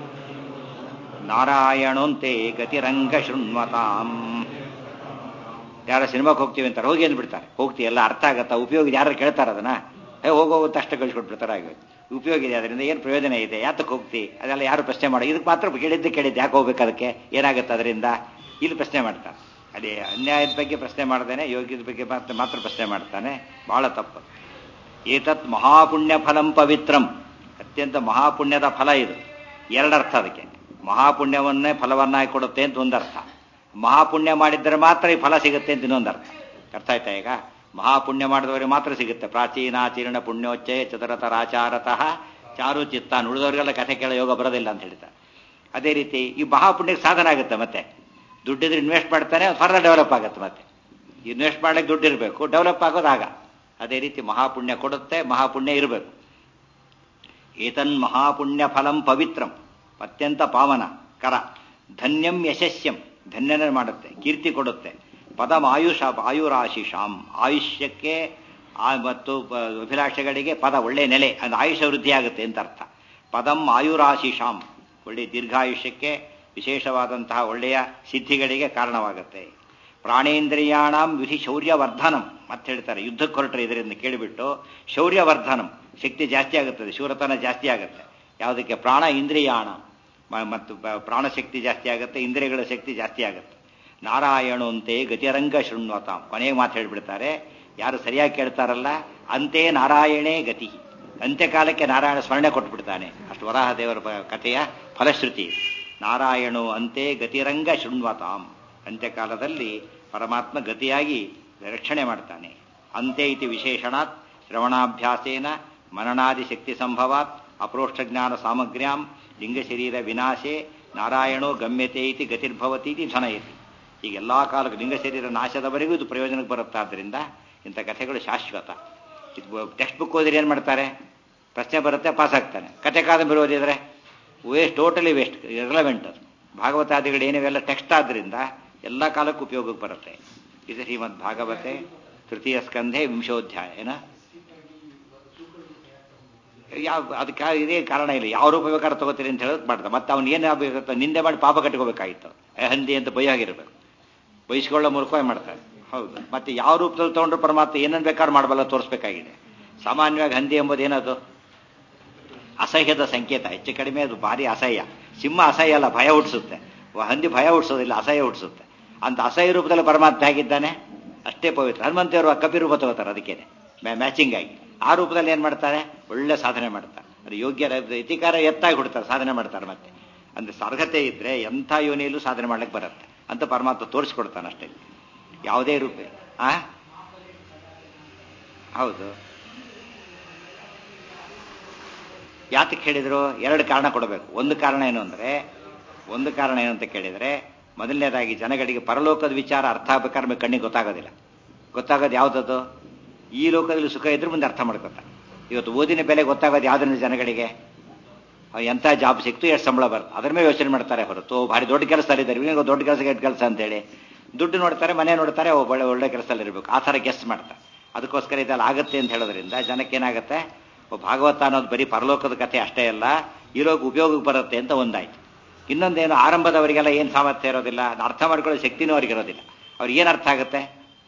ನಾರಾಯಣೋಂತೆ ಗತಿರಂಗ ಶೃಣ್ವತಾಂ ಯಾರ ಸಿನಿಮಾಕ್ಕೆ ಹೋಗ್ತೀವಿ ಅಂತಾರೆ ಹೋಗಿ ಅಂದ್ಬಿಡ್ತಾರೆ ಹೋಗ್ತೀವಿ ಎಲ್ಲ ಅರ್ಥ ಆಗತ್ತಾ ಉಪಯೋಗ ಯಾರು ಕೇಳ್ತಾರೆ ಅದನ್ನ ಏ ಹೋಗೋಗುತ್ತೆ ಅಷ್ಟೇ ಕಳಿಸ್ಕೊಟ್ಬಿಡ್ತಾರೆ ಆಗ ಉಪಯೋಗ ಇದೆ ಅದರಿಂದ ಏನು ಪ್ರಯೋಜನ ಇದೆ ಯಾತಕ್ಕೆ ಹೋಗ್ತಿ ಅದೆಲ್ಲ ಯಾರು ಪ್ರಶ್ನೆ ಮಾಡಿ ಇದಕ್ಕೆ ಮಾತ್ರ ಕೇಳಿದ್ದೆ ಕೇಳಿದ್ದೆ ಯಾಕೆ ಹೋಗ್ಬೇಕು ಅದಕ್ಕೆ ಏನಾಗುತ್ತೆ ಅದರಿಂದ ಇಲ್ಲಿ ಪ್ರಶ್ನೆ ಮಾಡ್ತಾರೆ ಅದೇ ಅನ್ಯಾಯದ ಬಗ್ಗೆ ಪ್ರಶ್ನೆ ಮಾಡ್ದೇನೆ ಯೋಗ್ಯದ ಬಗ್ಗೆ ಮಾತ್ರ ಮಾತ್ರ ಪ್ರಶ್ನೆ ಮಾಡ್ತಾನೆ ಬಹಳ ತಪ್ಪು ಏತತ್ ಮಹಾಪುಣ್ಯ ಫಲಂ ಪವಿತ್ರಂ ಅತ್ಯಂತ ಮಹಾಪುಣ್ಯದ ಫಲ ಇದು ಎರಡರ್ಥ ಅದಕ್ಕೆ ಮಹಾಪುಣ್ಯವನ್ನೇ ಫಲವನ್ನಾಗಿ ಕೊಡುತ್ತೆ ಅಂತ ಒಂದರ್ಥ ಮಹಾಪುಣ್ಯ ಮಾಡಿದ್ದರೆ ಮಾತ್ರ ಈ ಫಲ ಸಿಗುತ್ತೆ ಅಂತ ಇನ್ನೊಂದರ್ಥ ಅರ್ಥ ಆಯ್ತಾ ಈಗ ಮಹಾಪುಣ್ಯ ಮಾಡಿದವರಿಗೆ ಮಾತ್ರ ಸಿಗುತ್ತೆ ಪ್ರಾಚೀನಾಚೀರ್ಣ ಪುಣ್ಯೋಚ್ಚಯ ಚತುರತರಾಚಾರತಃ ಚಾರು ಚಿತ್ತ ಉಳಿದವರಿಗೆಲ್ಲ ಕಥೆ ಕೇಳೋ ಯೋಗ ಬರೋದಿಲ್ಲ ಅಂತ ಹೇಳ್ತಾರೆ ಅದೇ ರೀತಿ ಈ ಮಹಾಪುಣ್ಯಕ್ಕೆ ಸಾಧನ ಆಗುತ್ತೆ ಮತ್ತೆ ದುಡ್ಡಿದ್ರೆ ಇನ್ವೆಸ್ಟ್ ಮಾಡ್ತಾನೆ ಫರ್ದರ್ ಡೆವಲಪ್ ಆಗುತ್ತೆ ಮತ್ತೆ ಇನ್ವೆಸ್ಟ್ ಮಾಡ್ಲಿಕ್ಕೆ ದುಡ್ಡು ಇರಬೇಕು ಡೆವಲಪ್ ಆಗೋದು ಆಗ ಅದೇ ರೀತಿ ಮಹಾಪುಣ್ಯ ಕೊಡುತ್ತೆ ಮಹಾಪುಣ್ಯ ಇರಬೇಕು ಏತನ್ ಮಹಾಪುಣ್ಯ ಫಲಂ ಪವಿತ್ರಂ ಅತ್ಯಂತ ಪಾವನ ಕರ ಧನ್ಯಂ ಯಶಸ್ಯಂ ಧನ್ಯನ ಮಾಡುತ್ತೆ ಕೀರ್ತಿ ಕೊಡುತ್ತೆ ಪದಂ ಆಯುಷ ಆಯುರಾಶಿಷಾಂ ಆಯುಷ್ಯಕ್ಕೆ ಮತ್ತು ಅಭಿಲಾಷೆಗಳಿಗೆ ಪದ ಒಳ್ಳೆ ನೆಲೆ ಅದು ಆಯುಷ ವೃದ್ಧಿ ಆಗುತ್ತೆ ಅಂತ ಅರ್ಥ ಪದಂ ಆಯುರಾಶಿಷಾಂ ಒಳ್ಳೆ ದೀರ್ಘಾಯುಷ್ಯಕ್ಕೆ ವಿಶೇಷವಾದಂತಹ ಒಳ್ಳೆಯ ಸಿದ್ಧಿಗಳಿಗೆ ಕಾರಣವಾಗುತ್ತೆ ಪ್ರಾಣೇಂದ್ರಿಯಾಣಾಂ ವಿಧಿ ಶೌರ್ಯವರ್ಧನಂ ಮತ್ತೆ ಹೇಳ್ತಾರೆ ಯುದ್ಧಕ್ಕೆ ಹೊರಟ್ರೆ ಇದರಿಂದ ಕೇಳಿಬಿಟ್ಟು ಶೌರ್ಯವರ್ಧನಂ ಶಕ್ತಿ ಜಾಸ್ತಿ ಆಗುತ್ತದೆ ಶೂರತನ ಜಾಸ್ತಿ ಆಗುತ್ತೆ ಯಾವುದಕ್ಕೆ ಪ್ರಾಣ ಇಂದ್ರಿಯಾಣ ಮ- ಮತ್ತು ಬ- ಪ್ರಾಣಶಕ್ತಿ ಜಾಸ್ತಿ ಆಗುತ್ತೆ ಇಂದ್ರಿಯಗಳ ಶಕ್ತಿ ಜಾಸ್ತಿ ಆಗುತ್ತೆ ನಾರಾಯಣಂತೆ ಗತಿರಂಗ ಶೃಣ್ವತಾಂ ಕೊನೆಗೆ ಮಾತು ಹೇಳ್ಬಿಡ್ತಾರೆ ಯಾರು ಸರಿಯಾಗಿ ಕೇಳ್ತಾರಲ್ಲ ಅಂತೆ ನಾರಾಯಣೇ ಗತಿ ಅಂತ್ಯಕಾಲಕ್ಕೆ ನಾರಾಯಣ ಸ್ಮರಣೆ ಕೊಟ್ಬಿಡ್ತಾನೆ ಅಷ್ಟು ವರಾಹ ದೇವರ ಬ- ಕಥೆಯ ಫಲಶ್ರುತಿ ಇದು. ನಾರಾಯಣೋ ಅಂತೆ ಗತಿರಂಗ ಶೃಣ್ವತಾಂ ಅಂತ್ಯಕಾಲದಲ್ಲಿ ಪರಮಾತ್ಮ ಗತಿಯಾಗಿ ರಕ್ಷಣೆ ಮಾಡ್ತಾನೆ ಅಂತೆ ಇತಿ ವಿಶೇಷಣಾತ್ ಶ್ರವಣಾಭ್ಯಾಸೇನ ಮನನಾದಿ ಶಕ್ತಿ ಸಂಭವಾತ್ ಅಪ್ರೋಷ್ಠ ಜ್ಞಾನ ಸಾಮಗ್ರ್ಯಾಂ ಲಿಂಗ ಶರೀರ ವಿನಾಶೆ ನಾರಾಯಣೋ ಗಮ್ಯತೆ ಇತಿ ಗತಿರ್ಭವತಿ ಇತಿ ಧನಯತಿ ಈಗ ಎಲ್ಲಾ ಕಾಲಕ್ಕೆ ಲಿಂಗ ಶರೀರ ನಾಶದವರೆಗೂ ಇದು ಪ್ರಯೋಜನಕ್ಕೆ ಬರುತ್ತಾದ್ರಿಂದ ಇಂಥ ಕಥೆಗಳು ಶಾಶ್ವತ ಇದು ಟೆಕ್ಸ್ಟ್ ಬುಕ್ ಓದಿದ್ರೆ ಏನು ಮಾಡ್ತಾರೆ ಪ್ರಶ್ನೆ ಬರುತ್ತೆ ಪಾಸ್ ಆಗ್ತಾನೆ ಕತೆ ಕಾದಂಬರಿ ಓದಿದ್ರೆ ವೇಸ್ಟ್ ಟೋಟಲಿ ವೇಸ್ಟ್ ಇರಲವೆಂಟ್ ಅದು ಭಾಗವತಾದಿಗಳು ಏನಿವೆಲ್ಲ ಟೆಕ್ಸ್ಟ್ ಆದ್ರಿಂದ ಎಲ್ಲ ಕಾಲಕ್ಕೂ ಉಪಯೋಗಕ್ಕೆ ಬರುತ್ತೆ ಇದು ಶ್ರೀಮದ್ ಭಾಗವತೆ ತೃತೀಯ ಸ್ಕಂಧೆ ವಿಂಶೋಧ್ಯಾಯ ಏನ ಯಾವ ಅದಕ್ಕೆ ಇದೇ ಕಾರಣ ಇಲ್ಲ ಯಾವ ರೂಪ ಬೇಕಾದ್ರೆ ತಗೋತೀರಿ ಅಂತ ಹೇಳೋದು ಮಾಡ್ದ ಮತ್ತೆ ಅವ್ನು ಏನು ಆಗಬೇಕು ನಿಂದೆ ಮಾಡಿ ಪಾಪ ಕಟ್ಕೋಬೇಕಾಗಿತ್ತು ಏ ಹಂದಿ ಅಂತ ಬೈಯಾಗಿರ್ಬೇಕು ಬಯಸ್ಕೊಳ್ಳೋ ಮೂಲಕ ಮಾಡ್ತಾರೆ ಹೌದು ಮತ್ತೆ ಯಾವ ರೂಪದಲ್ಲಿ ತಗೊಂಡ್ರು ಪರಮಾತ್ಮ ಏನನ್ನು ಬೇಕಾದ್ರೂ ಮಾಡಬಲ್ಲ ತೋರಿಸ್ಬೇಕಾಗಿದೆ ಸಾಮಾನ್ಯವಾಗಿ ಹಂದಿ ಎಂಬುದು ಏನದು ಅಸಹ್ಯದ ಸಂಕೇತ ಹೆಚ್ಚು ಕಡಿಮೆ ಅದು ಭಾರಿ ಅಸಹ್ಯ ಸಿಂಹ ಅಸಹ್ಯ ಅಲ್ಲ ಭಯ ಹುಟ್ಟಿಸುತ್ತೆ ಹಂದಿ ಭಯ ಹುಟ್ಟಿಸೋದಿಲ್ಲ ಅಸಹ್ಯ ಹುಟ್ಟಿಸುತ್ತೆ ಅಂತ ಅಸಹ್ಯ ರೂಪದಲ್ಲಿ ಪರಮಾತ್ಮ ಹೇಗಿದ್ದಾನೆ ಅಷ್ಟೇ ಪವಿತ್ರ ಹನುಮಂತೇವರು ಕಪಿ ರೂಪ ತಗೋತಾರೆ ಅದಕ್ಕೇನೆ ಮ್ಯಾಚಿಂಗ್ ಆಗಿ ಆ ರೂಪದಲ್ಲಿ ಏನು ಮಾಡ್ತಾರೆ ಒಳ್ಳೆ ಸಾಧನೆ ಮಾಡ್ತಾರೆ ಅದು ಯೋಗ್ಯ ಇತಿಕಾರ ಎತ್ತಾಗಿ ಹುಡ್ತಾರೆ ಸಾಧನೆ ಮಾಡ್ತಾರೆ ಮತ್ತೆ ಅಂದ್ರೆ ಸಾರ್ಹತೆ ಇದ್ರೆ ಎಂಥ ಯೋನಿಯಲ್ಲೂ ಸಾಧನೆ ಮಾಡ್ಲಿಕ್ಕೆ ಬರುತ್ತೆ ಅಂತ ಪರಮಾತ್ಮ ತೋರಿಸ್ಕೊಡ್ತಾನೆ ಅಷ್ಟೇ ಯಾವುದೇ ರೂಪ ಆ ಹೌದು ಯಾತಕ್ಕೆ ಹೇಳಿದ್ರು ಎರಡು ಕಾರಣ ಕೊಡಬೇಕು ಒಂದು ಕಾರಣ ಏನು ಅಂದ್ರೆ ಒಂದು ಕಾರಣ ಏನು ಅಂತ ಕೇಳಿದ್ರೆ ಮೊದಲನೇದಾಗಿ ಜನಗಳಿಗೆ ಪರಲೋಕದ ವಿಚಾರ ಅರ್ಥ ಆಗ್ಬೇಕಾದ್ರೆ ನಮಗೆ ಕಣ್ಣಿಗೆ ಗೊತ್ತಾಗೋದಿಲ್ಲ ಗೊತ್ತಾಗೋದು ಯಾವುದದು ಈ ಲೋಕದಲ್ಲಿ ಸುಖ ಇದ್ರೆ ಮುಂದೆ ಅರ್ಥ ಮಾಡ್ಕೊತಾರೆ ಇವತ್ತು ಓದಿನ ಬೆಲೆ ಗೊತ್ತಾಗೋದು ಯಾವ್ದನ್ನ ಜನಗಳಿಗೆ ಅವ್ ಎಂಥ ಜಾಬ್ ಸಿಕ್ತು ಎಷ್ಟು ಸಂಬಳ ಬರುತ್ತೆ ಅದ್ರ ಮೇಲೆ ಯೋಚನೆ ಮಾಡ್ತಾರೆ ಹೊರತು ಭಾರಿ ದೊಡ್ಡ ಕೆಲಸದಲ್ಲಿದ್ದಾರೆ ಇವನಿಗೆ ದೊಡ್ಡ ಕೆಲಸ ಕೆಟ್ಟ ಕೆಲಸ ಅಂತೇಳಿ ದುಡ್ಡು ನೋಡ್ತಾರೆ ಮನೆ ನೋಡ್ತಾರೆ ಒಬ್ಬ ಒಳ್ಳೆ ಒಳ್ಳೆ ಕೆಲಸದಲ್ಲಿ ಇರಬೇಕು ಆ ಥರ ಗೆಸ್ಟ್ ಮಾಡ್ತಾರೆ ಅದಕ್ಕೋಸ್ಕರ ಇದೆಲ್ಲ ಆಗುತ್ತೆ ಅಂತ ಹೇಳೋದ್ರಿಂದ ಜನಕ್ಕೆ ಏನಾಗುತ್ತೆ ಒಬ್ಬ ಭಾಗವತ ಅನ್ನೋದು ಬರೀ ಪರಲೋಕದ ಕಥೆ ಅಷ್ಟೇ ಅಲ್ಲ ಈ ಲೋಕ ಉಪಯೋಗಕ್ಕೆ ಬರುತ್ತೆ ಅಂತ ಒಂದಾಯ್ತು ಇನ್ನೊಂದೇನು ಆರಂಭದವರಿಗೆಲ್ಲ ಏನು ಸಾಮರ್ಥ್ಯ ಇರೋದಿಲ್ಲ ಅದ್ನ ಅರ್ಥ ಮಾಡ್ಕೊಳ್ಳೋ ಶಕ್ತಿನೂ ಅವ್ರಿಗೆ ಇರೋದಿಲ್ಲ ಅವ್ರಿಗೆ ಏನು ಅರ್ಥ ಆಗುತ್ತೆ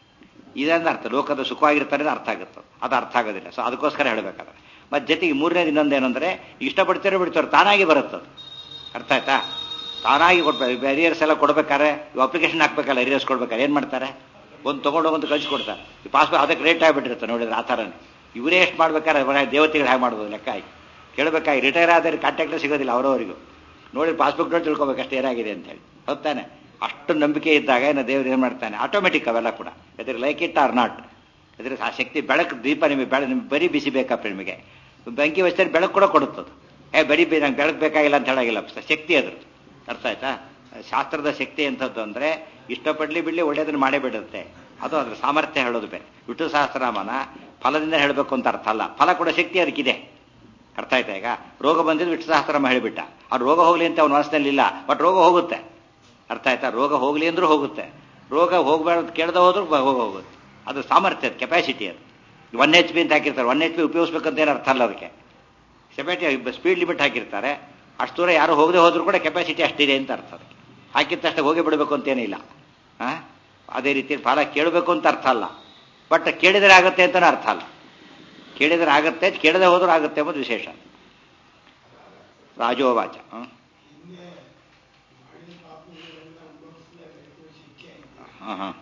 ಇದರಿಂದ ಅರ್ಥ ಲೋಕದ ಸುಖವಾಗಿರ್ತಾರೆ ಅಂತ ಅರ್ಥ ಆಗುತ್ತೆ ಅದು ಅರ್ಥ ಆಗೋದಿಲ್ಲ ಸೊ ಅದಕ್ಕೋಸ್ಕರ ಹೇಳಬೇಕಾದ್ರೆ ಮತ್ತೆ ಜೊತೆಗೆ ಮೂರನೇದು ಇನ್ನೊಂದೇನು ಅಂದರೆ ಇಷ್ಟಪಡ್ತೀರೋ ಬಿಡ್ತಾರೆ ತಾನಾಗಿ ಬರುತ್ತೆ ಅದು ಅರ್ಥ ಆಯ್ತಾ ತಾನಾಗಿ ಕೊಡ್ಬೇಕು ಅರಿಯರ್ಸ್ ಎಲ್ಲ ಕೊಡ್ಬೇಕಾದ್ರೆ ಇವು ಅಪ್ಲಿಕೇಶನ್ ಹಾಕ್ಬೇಕಲ್ಲ ಅರಿಯರ್ಸ್ ಕೊಡ್ಬೇಕಾದ್ರೆ ಏನು ಮಾಡ್ತಾರೆ ಒಂದು ತೊಗೊಂಡು ಒಂದು ಕಳಿಸ್ಕೊಡ್ತಾರೆ ಈ ಪಾಸ್ಬುಕ್ ಅದಕ್ಕೆ ರೇಟ್ ಆಗಿಬಿಟ್ಟಿರುತ್ತೆ ನೋಡಿದ್ರೆ ಆ ಥರನೇ ಇವರೇ ಎಷ್ಟು ಮಾಡ್ಬೇಕಾದ್ರೆ ಬರೀ ದೇವತೆಗಳು ಹೇಗೆ ಮಾಡ್ಬೋದು ಲೆಕ್ಕ ಆಗಿ ಕೇಳಬೇಕಾಗಿ ರಿಟೈರ್ ಆದರೆ ಕಾಂಟ್ಯಾಕ್ಟೇ ಸಿಗೋದಿಲ್ಲ ಅವರವರಿಗೂ ನೋಡಿ ಪಾಸ್ಬುಕ್ ನೋಡಿ ತಿಳ್ಕೊಬೇಕು ಅಷ್ಟು ಏನಾಗಿದೆ ಅಂತ ಹೇಳಿ ಹೊತ್ತಾನೆ ಅಷ್ಟು ನಂಬಿಕೆ ಇದ್ದಾಗ ಏನು ದೇವ್ರು ಏನು ಮಾಡ್ತಾನೆ ಆಟೋಮೆಟಿಕ್ ಅವೆಲ್ಲ ಕೂಡ ಇದ್ರ ಲೈಕ್ ಇಟ್ ಆರ್ ನಾಟ್ ಇದ್ರ ಆ ಶಕ್ತಿ ಬೆಳಕು ದೀಪ ನಿಮಗೆ ಬೆಳ ನಿಮ್ಗೆ ಬರೀ ಬಿಸಿ ಬೇಕಪ್ಪ ನಿಮಗೆ ಬೆಂಕಿ ವಸ್ತಲ್ಲಿ ಬೆಳಕು ಕೂಡ ಕೊಡುತ್ತದು ಏ ಬರೀ ಬೇ ನಂಗೆ ಬೆಳಕು ಬೇಕಾಗಿಲ್ಲ ಅಂತ ಹೇಳಾಗಿಲ್ಲ ಶಕ್ತಿ ಅದ್ರ ಅರ್ಥ ಆಯ್ತಾ ಶಾಸ್ತ್ರದ ಶಕ್ತಿ ಎಂಥದ್ದು ಅಂದರೆ ಇಷ್ಟಪಡ್ಲಿ ಬಿಡ್ಲಿ ಒಳ್ಳೇದನ್ನು ಮಾಡೇ ಬಿಡುತ್ತೆ ಅದು ಅದ್ರ ಸಾಮರ್ಥ್ಯ ಹೇಳೋದು ಬೇರೆ ವಿಷ್ಣು ಸಹಸ್ರನಾಮನ ಫಲದಿಂದ ಹೇಳಬೇಕು ಅಂತ ಅರ್ಥ ಅಲ್ಲ ಫಲ ಕೂಡ ಶಕ್ತಿ ಅದಕ್ಕಿದೆ ಅರ್ಥ ಆಯ್ತಾ ಈಗ ರೋಗ ಬಂದಿದ್ದು ವಿಷ್ಣು ಸಹಸ್ರನಾಮ ಹೇಳಿಬಿಟ್ಟ ಅವ್ರು ರೋಗ ಹೋಗ್ಲಿ ಅಂತ ಅವನ ಮನಸ್ಸಿನಲ್ಲಿ ಇಲ್ಲ ಬಟ್ ರೋಗ ಹೋಗುತ್ತೆ ಅರ್ಥ ಆಯ್ತಾ ರೋಗ ಹೋಗ್ಲಿ ಅಂದ್ರೂ ಹೋಗುತ್ತೆ ರೋಗ ಹೋಗ್ಬಾರ್ದು ಕೇಳದೆ ಹೋದ್ರೂ ಹೋಗ ಹೋಗುತ್ತೆ ಅದು ಸಾಮರ್ಥ್ಯ ಅದು ಕೆಪಾಸಿಟಿ ಅದು ಒನ್ ಎಚ್ ಪಿ ಅಂತ ಹಾಕಿರ್ತಾರೆ ಒನ್ ಎಚ್ ಪಿ ಉಪಯೋಗಿಸ್ಬೇಕಂತ ಏನು ಅರ್ಥ ಅಲ್ಲ ಅದಕ್ಕೆ ಕೆಪಾಸಿಟಿ ಸ್ಪೀಡ್ ಲಿಮಿಟ್ ಹಾಕಿರ್ತಾರೆ ಅಷ್ಟು ದೂರ ಯಾರು ಹೋಗದೆ ಹೋದ್ರೂ ಕೂಡ ಕೆಪಾಸಿಟಿ ಅಷ್ಟಿದೆ ಅಂತ ಅರ್ಥ ಅದಕ್ಕೆ ಹಾಕಿದ ತಕ್ಷಣ ಹೋಗಿ ಬಿಡಬೇಕು ಅಂತೇನಿಲ್ಲ ಆ? ಅದೇ ರೀತಿ ಫಲ ಕೇಳಬೇಕು ಅಂತ ಅರ್ಥ ಅಲ್ಲ ಬಟ್ ಕೇಳಿದರೆ ಆಗುತ್ತೆ ಅಂತಲೂ ಅರ್ಥ ಅಲ್ಲ ಕೇಳಿದರೆ ಆಗುತ್ತೆ ಕೇಳದೆ ಹೋದ್ರೂ ಆಗುತ್ತೆ ಎಂಬುದು ವಿಶೇಷ ರಾಜೋವಾಚ ಹ? ಹ, ಹ.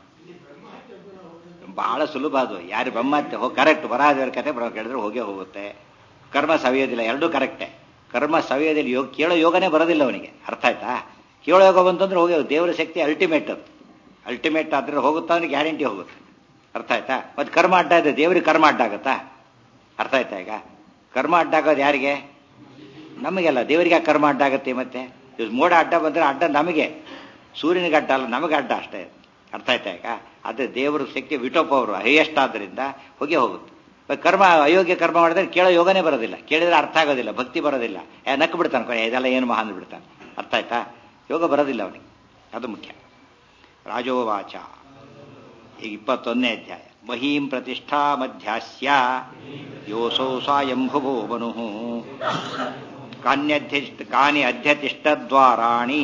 ಬಹಳ ಸುಲಭ ಅದು ಯಾರು ಬ್ರಹ್ಮತ್ಯ ಹೋಗಿ ಕರೆಕ್ಟ್ ಬರಹದೇವರ ಕತೆ ಬರೋ ಕೇಳಿದ್ರೆ ಹೋಗೇ ಹೋಗುತ್ತೆ ಕರ್ಮ ಸವಿಯೋದಿಲ್ಲ ಎರಡೂ ಕರೆಕ್ಟೇ ಕರ್ಮ ಸವಿಯೋದಿಲ್ಲ ಯೋಗ ಕೇಳೋ ಯೋಗನೇ ಬರೋದಿಲ್ಲ ಅವನಿಗೆ ಅರ್ಥ ಆಯ್ತಾ ಕೇಳೋ ಯೋಗ ಬಂತಂದ್ರೆ ಹೋಗಿ ದೇವರ ಶಕ್ತಿ ಅಲ್ಟಿಮೇಟ್ ಅದು ಅಲ್ಟಿಮೇಟ್ ಆದ್ರೆ ಹೋಗುತ್ತಾ ಅಂದ್ರೆ ಗ್ಯಾರಂಟಿ ಹೋಗುತ್ತೆ ಅರ್ಥ ಆಯ್ತಾ ಮತ್ತೆ ಕರ್ಮ ಅಡ್ಡ ಇದೆ ದೇವರಿಗೆ ಕರ್ಮ ಅಡ್ಡ ಆಗುತ್ತಾ ಅರ್ಥ ಆಯ್ತಾ ಈಗ ಕರ್ಮ ಅಡ್ಡ ಆಗೋದು ಯಾರಿಗೆ ನಮಗೆಲ್ಲ ದೇವರಿಗೆ ಆ ಕರ್ಮ ಅಡ್ಡ ಆಗುತ್ತೆ ಮತ್ತೆ ಇವ್ರು ಮೋಡ ಅಡ್ಡ ಬಂದ್ರೆ ಅಡ್ಡ ನಮಗೆ ಸೂರ್ಯನಿಗೆ ಅಡ್ಡ ಅಲ್ಲ ನಮಗೆ ಅಡ್ಡ ಅಷ್ಟೇ ಅರ್ಥ ಆಯ್ತಾ ಈಗ ಅದೇ ದೇವರ ಶಕ್ತಿ ವಿಟೋಪ ಅವರು ಹೈಯೆಸ್ಟ್ ಆದ್ರಿಂದ ಹೋಗಿ ಹೋಗುತ್ತೆ ಇವಾಗ ಕರ್ಮ ಅಯೋಗ್ಯ ಕರ್ಮ ಮಾಡಿದ್ರೆ ಕೇಳೋ ಯೋಗನೇ ಬರೋದಿಲ್ಲ ಕೇಳಿದ್ರೆ ಅರ್ಥ ಆಗೋದಿಲ್ಲ ಭಕ್ತಿ ಬರೋದಿಲ್ಲ ಏ ನಕ್ಕು ಬಿಡ್ತಾನೆ ಕೊನೆ ಇದೆಲ್ಲ ಏನು ಮಹಾನ್ ಬಿಡ್ತಾನೆ ಅರ್ಥ ಆಯ್ತಾ ಯೋಗ ಬರೋದಿಲ್ಲ ಅವನಿಗೆ ಅದು ಮುಖ್ಯ ರಾಜೋವಾಚ ಈಗ ಇಪ್ಪತ್ತೊಂದನೇ ಅಧ್ಯಾಯ ಮಹೀಂ ಪ್ರತಿಷ್ಠಾ ಮಧ್ಯಾಸ್ಯ ಯೋಸೌ ಸಾಯಂಭುವೋ ಮನು ಕಾನ್ಯಧ್ಯಷ್ಟ ಕಾನಿ ಅಧ್ಯತಿಷ್ಠದ್ವಾರಾಣಿ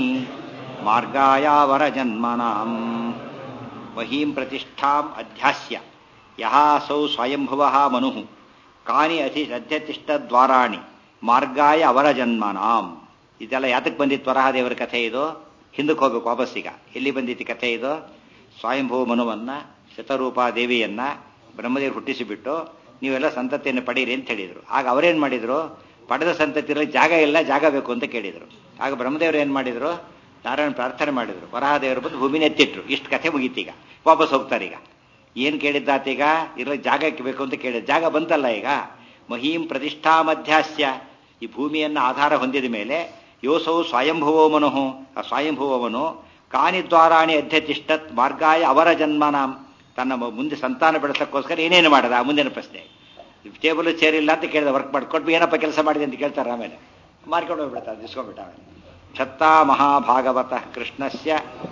ಮಾರ್ಗಾಯಾವರ ಜನ್ಮನಾಂ ಮಹೀಂ ಪ್ರತಿಷ್ಠಾಂ ಅಧ್ಯಾಸ್ಯ ಯಹಾಸೌ ಸ್ವಯಂಭುವ ಮನು ಕಾನಿ ಅತಿ ಅಧ್ಯತಿಷ್ಠದ್ವಾರಾಣಿ ಮಾರ್ಗಾಯ ಅವರ ಜನ್ಮನಾಂ ಇದೆಲ್ಲ ಯಾತಕ್ಕೆ ಬಂದಿತ್ತು ವರಹದೇವರ ಕಥೆ ಇದು ಹಿಂದಕ್ಕೆ ಹೋಗ್ಬೇಕು ವಾಪಸ್ಸೀಗ ಎಲ್ಲಿ ಬಂದಿತ್ತು ಕಥೆ ಇದು ಸ್ವಯಂಭೂ ಮನುವನ್ನ ಶತರೂಪ ದೇವಿಯನ್ನ ಬ್ರಹ್ಮದೇವರು ಹುಟ್ಟಿಸಿಬಿಟ್ಟು ನೀವೆಲ್ಲ ಸಂತತಿಯನ್ನು ಪಡೀರಿ ಅಂತ ಹೇಳಿದರು ಆಗ ಅವರೇನು ಮಾಡಿದರು ಪಡೆದ ಸಂತತಿಯಲ್ಲಿ ಜಾಗ ಇಲ್ಲ ಜಾಗ ಬೇಕು ಅಂತ ಕೇಳಿದರು ಆಗ ಬ್ರಹ್ಮದೇವರು ಏನು ಮಾಡಿದರು ನಾರಾಯಣ ಪ್ರಾರ್ಥನೆ ಮಾಡಿದರು ವರಹದೇವರು ಬಂದು ಭೂಮಿನ ಎತ್ತಿಟ್ರು ಇಷ್ಟು ಕಥೆ ಮುಗೀತೀಗ ವಾಪಸ್ ಹೋಗ್ತಾರೆ ಈಗ ಏನು ಕೇಳಿದ್ದಾತೀಗ ಇರಲಿ ಜಾಗಕ್ಕೆ ಬೇಕು ಅಂತ ಕೇಳಿದ ಜಾಗ ಬಂತಲ್ಲ ಈಗ ಮಹೀಂ ಪ್ರತಿಷ್ಠಾ ಮಧ್ಯಾಸ್ಯ ಈ ಭೂಮಿಯನ್ನು ಆಧಾರ ಹೊಂದಿದ ಮೇಲೆ ಯೋಸೌ ಸ್ವಯಂಭುವೋ ಮನುಹು ಆ ಸ್ವಯಂಭುವವನು ಕಾನಿ ದ್ವಾರಾಣಿ ಅಧ್ಯತಿಷ್ಠತ್ ಮಾರ್ಗಾಯ ಅವರ ಜನ್ಮನಾಂ ತನ್ನ ಮುಂದೆ ಸಂತಾನ ಬೆಳೆಸೋಕ್ಕೋಸ್ಕರ ಏನೇನು ಮಾಡದ ಆ ಮುಂದಿನ ಪ್ರಶ್ನೆ ಟೇಬಲ್ ಚೇರ್ ಇಲ್ಲ ಅಂತ ಕೇಳಿದ ವರ್ಕ್ ಮಾಡಿಕೊಟ್ಟು ಏನಪ್ಪ ಕೆಲಸ ಮಾಡಿದೆ ಅಂತ ಕೇಳ್ತಾರೆ ಆಮೇಲೆ ಮಾರ್ಕೊಂಡು ಹೋಗ್ಬಿಡ್ತಾರೆ ದಿಸ್ಕೊಂಡ್ಬಿಟ್ಟ ಆಮೇಲೆ ಛತ್ತಾ ಮಹಾಭಾಗವತ ಕೃಷ್ಣಸ್ಯ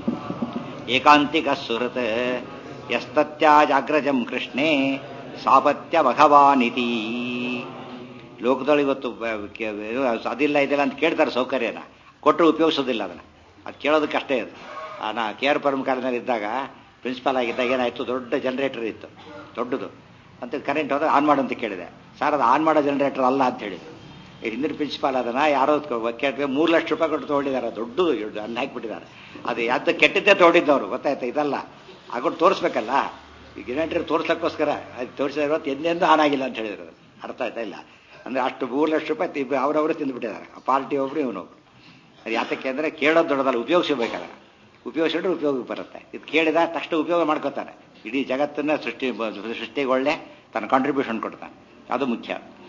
ಏಕಾಂತಿಕ ಸುಹೃತ್ ಯಸ್ತತ್ಯಾಜಾಗ್ರಜಂ ಕೃಷ್ಣೇ ಸಾಪತ್ಯ ಭಗವಾನಿತಿ ಲೋಕದೊಳಗೆ ಇವತ್ತು ಅದಿಲ್ಲ ಇದಿಲ್ಲ ಅಂತ ಕೇಳ್ತಾರೆ ಸೌಕರ್ಯನ ಕೊಟ್ಟರು ಉಪಯೋಗಿಸೋದಿಲ್ಲ ಅದನ್ನು ಅದು ಕೇಳೋದಕ್ಕೆ ಅಷ್ಟೇ ಅದು ನಾ ಕೆ ಆರ್ ಪರಮ ಕಾಲೇಜಿನಲ್ಲಿ ಇದ್ದಾಗ ಪ್ರಿನ್ಸಿಪಾಲ್ ಆಗಿದ್ದಾಗ ಏನಾಯಿತು ದೊಡ್ಡ ಜನರೇಟರ್ ಇತ್ತು ದೊಡ್ಡದು ಅಂತ ಕರೆಂಟ್ ಹೋದಾಗ ಆನ್ ಮಾಡು ಅಂತ ಕೇಳಿದೆ ಸರ್ ಅದು ಆನ್ ಮಾಡೋ ಜನರೇಟರ್ ಅಲ್ಲ ಅಂತ ಹೇಳಿದ್ರು ಹಿಂದಿನ ಪ್ರಿನ್ಸಿಪಾಲ್ ಅದನ್ನ ಯಾರೋ ಕೇಳಿದ್ರೆ ಮೂರು ಲಕ್ಷ ರೂಪಾಯಿ ಕೊಟ್ಟು ತೊಗೊಂಡಿದ್ದಾರೆ ದೊಡ್ಡದು ಅಲ್ಲಿ ಹಾಕಿಬಿಟ್ಟಿದ್ದಾರೆ ಅದು ಯಾವ್ದು ಕೆಟ್ಟದ್ದೇ ತೊಗೊಂಡಿದ್ದವರು ಗೊತ್ತಾಯ್ತಾ ಇದಲ್ಲ ಆಗೊಂಡು ತೋರಿಸ್ಬೇಕಲ್ಲ ಈ ಜನರೇಟರ್ ತೋರ್ಸಕ್ಕೋಸ್ಕರ ಅದು ತೋರಿಸಿದ ಇವತ್ತು ಎಂದೆಂದೂ ಆನ್ ಆಗಿಲ್ಲ ಅಂತ ಹೇಳಿದ್ರು ಅರ್ಥ ಆಯ್ತಾ ಇಲ್ಲ ಅಂದರೆ ಅಷ್ಟು ಮೂರು ಲಕ್ಷ ರೂಪಾಯಿ ಅವರವರು ತಿಂದುಬಿಟ್ಟಿದ್ದಾರೆ ಆ ಪಾರ್ಟಿ ಒಬ್ರು ಇವನೊಬ್ರು ಅದು ಯಾತಕ್ಕೆ ಅಂದರೆ ಕೇಳೋದು ದೊಡ್ಡದಲ್ಲ ಉಪಯೋಗಿಸಬೇಕಾದ್ರೆ ಉಪಯೋಗಿಸಿದ್ರೆ ಉಪಯೋಗಕ್ಕೆ ಬರುತ್ತೆ ಇದು ಕೇಳಿದ ತಕ್ಷಣ ಉಪಯೋಗ ಮಾಡ್ಕೋತಾನೆ ಇಡೀ ಜಗತ್ತನ್ನ ಸೃಷ್ಟಿ ಸೃಷ್ಟಿಗೊಳ್ಳೆ ತನ್ನ ಕಾಂಟ್ರಿಬ್ಯೂಷನ್ ಕೊಡ್ತಾನೆ ಅದು ಮುಖ್ಯ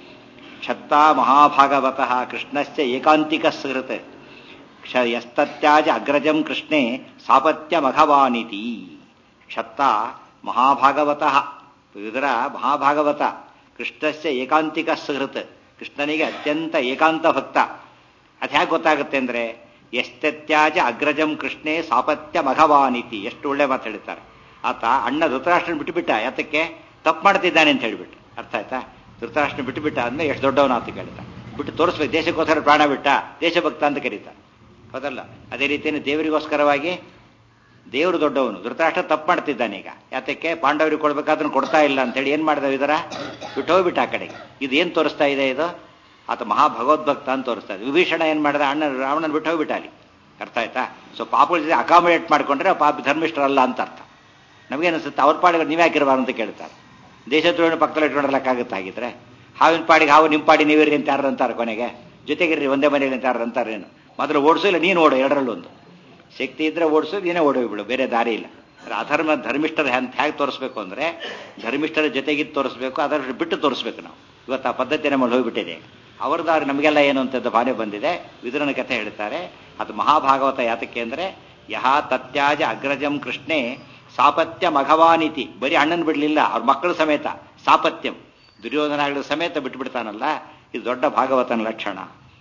ಛತ್ತಾ ಮಹಾಭಾಗವತಃ ಕೃಷ್ಣಶ್ಚ ಏಕಾಂತಿಕ ಸುಹೃತ್ ಕ್ಷ ಯಸ್ತತ್ಯಾಜ ಅಗ್ರಜಂ ಕೃಷ್ಣೇ ಸಾಪತ್ಯ ಮಘವಾನಿತಿ ಕ್ಷತ್ತ ಮಹಾಭಾಗವತಃ ಇದರ ಮಹಾಭಾಗವತ ಕೃಷ್ಣಶ್ಚ ಏಕಾಂತಿಕ ಸುಹೃತ್ ಕೃಷ್ಣನಿಗೆ ಅತ್ಯಂತ ಏಕಾಂತ ಭಕ್ತ ಅದು ಹೇಗೆ ಗೊತ್ತಾಗುತ್ತೆ ಅಂದ್ರೆ ಎಷ್ಟತ್ಯಾಜ ಅಗ್ರಜಂ ಕೃಷ್ಣೇ ಸಾಪತ್ಯ ಮಘವಾನಿತಿ ಎಷ್ಟು ಒಳ್ಳೆ ಮಾತು ಹೇಳ್ತಾರೆ ಆತ ಅಣ್ಣ ಧೃತರಾಷ್ಟ್ರನ ಬಿಟ್ಟುಬಿಟ್ಟ ಯಾತಕ್ಕೆ ತಪ್ಪು ಮಾಡ್ತಿದ್ದಾನೆ ಅಂತ ಹೇಳಿಬಿಟ್ಟು ಅರ್ಥ ಆಯ್ತಾ ಧೃತರಾಷ್ಟ್ರನ ಬಿಟ್ಟುಬಿಟ್ಟ ಅಂದ್ರೆ ಎಷ್ಟು ದೊಡ್ಡವನ ಅಂತ ಕೇಳ್ತಾ ಬಿಟ್ಟು ತೋರಿಸ್ಬೇಕು ದೇಶಕ್ಕೋಸ್ಕರ ಪ್ರಾಣ ಬಿಟ್ಟ ದೇಶಭಕ್ತ ಅಂತ ಕರೀತಾರೆ ಹೌದಲ್ಲ ಅದೇ ರೀತಿಯಲ್ಲಿ ದೇವರಿಗೋಸ್ಕರವಾಗಿ ದೇವರು ದೊಡ್ಡವನು ಧೃತರಾಷ್ಟ್ರ ತಪ್ಪು ಮಾಡ್ತಿದ್ದಾನೆ ಈಗ ಯಾತಕ್ಕೆ ಪಾಂಡವರಿಗೆ ಕೊಡ್ಬೇಕಾದ್ರೂ ಕೊಡ್ತಾ ಇಲ್ಲ ಅಂತೇಳಿ ಏನ್ ಮಾಡಿದ ಇದರ ಬಿಟ್ಟು ಹೋಗ್ಬಿಟ್ಟ ಆ ಕಡೆಗೆ ಇದು ಏನ್ ತೋರಿಸ್ತಾ ಇದೆ ಇದು ಆತ ಮಹಾಭಗವದ್ಭಕ್ತ ಅಂತ ತೋರಿಸ್ತಾ ಇದೆ ವಿಭೀಷಣ ಏನ್ ಮಾಡಿದ ಅಣ್ಣ ರಾವಣನ ಬಿಟ್ಟು ಹೋಗ್ಬಿಟ್ಟ ಅಲ್ಲಿ ಅರ್ಥ ಆಯ್ತಾ ಸೊ ಪಾಪಗಳ ಜೊತೆ ಅಕಾಮಿಡೇಟ್ ಮಾಡ್ಕೊಂಡ್ರೆ ಪಾಪ ಧರ್ಮಿಷ್ಠರಲ್ಲ ಅಂತ ಅರ್ಥ ನಮಗೇನಿಸುತ್ತೆ ಅವ್ರ ಪಾಡಿಗೆ ನೀವೇ ಹಾಕಿರಬಾರ್ದು ಅಂತ ಕೇಳ್ತಾರೆ ದೇಶದ್ರೋಹಿನ ಪಕ್ಕದಲ್ಲಿ ಇಟ್ಕೊಂಡ್ರಕ್ಕಾಗುತ್ತೆ ಹಾಗಿದ್ರೆ ಹಾವಿನ ಪಾಡಿಗೆ ಹಾವು ನಿಮ್ಮ ಪಾಡಿ ನೀವಿರಿ ಅಂತ ಯಾರು ಅಂತಾರೆ ಕೊನೆಗೆ ಜೊತೆಗಿರ್ರಿ ಒಂದೇ ಮನೆಯಲ್ಲಿ ಅಂತ ಯಾರು ಅಂತಾರೇನು ಮೊದಲು ಓಡಿಸು ಇಲ್ಲ ನೀನು ಓಡು ಎರಡರಲ್ಲೊಂದು ಶಕ್ತಿ ಇದ್ರೆ ಓಡಿಸು ನೀನೇ ಓಡೋಗ್ಬಿಡು ಬೇರೆ ದಾರಿ ಇಲ್ಲ ಅಧರ್ಮ ಧರ್ಮಿಷ್ಠರ ಅಂತ ಹೇಗೆ ತೋರಿಸ್ಬೇಕು ಅಂದ್ರೆ ಧರ್ಮಿಷ್ಠರ ಜೊತೆಗಿದ್ದು ತೋರಿಸ್ಬೇಕು ಅದರ ಬಿಟ್ಟು ತೋರಿಸ್ಬೇಕು ನಾವು ಇವತ್ತು ಆ ಪದ್ಧತಿ ನಮ್ಮಲ್ಲಿ ಹೋಗ್ಬಿಟ್ಟಿದೆ ಅವ್ರ ದಾರಿ ನಮಗೆಲ್ಲ ಏನು ಅಂತದ್ದು ಭಾನೆ ಬಂದಿದೆ ವಿದುರನ ಕಥೆ ಹೇಳ್ತಾರೆ ಅದು ಮಹಾಭಾಗವತ ಯಾತಕ್ಕೆ ಅಂದ್ರೆ ಯಹ ತತ್ಯಾಜ ಅಗ್ರಜಂ ಕೃಷ್ಣೇ ಸಾಪತ್ಯ ಮಘವಾನಿತಿ ಬರೀ ಅಣ್ಣನ ಬಿಡ್ಲಿಲ್ಲ ಅವ್ರ ಮಕ್ಕಳ ಸಮೇತ ಸಾಪತ್ಯಂ ದುರ್ಯೋಧನಗಳ ಸಮೇತ ಬಿಟ್ಬಿಡ್ತಾನಲ್ಲ ಇದು ದೊಡ್ಡ ಭಾಗವತನ ಲಕ್ಷಣ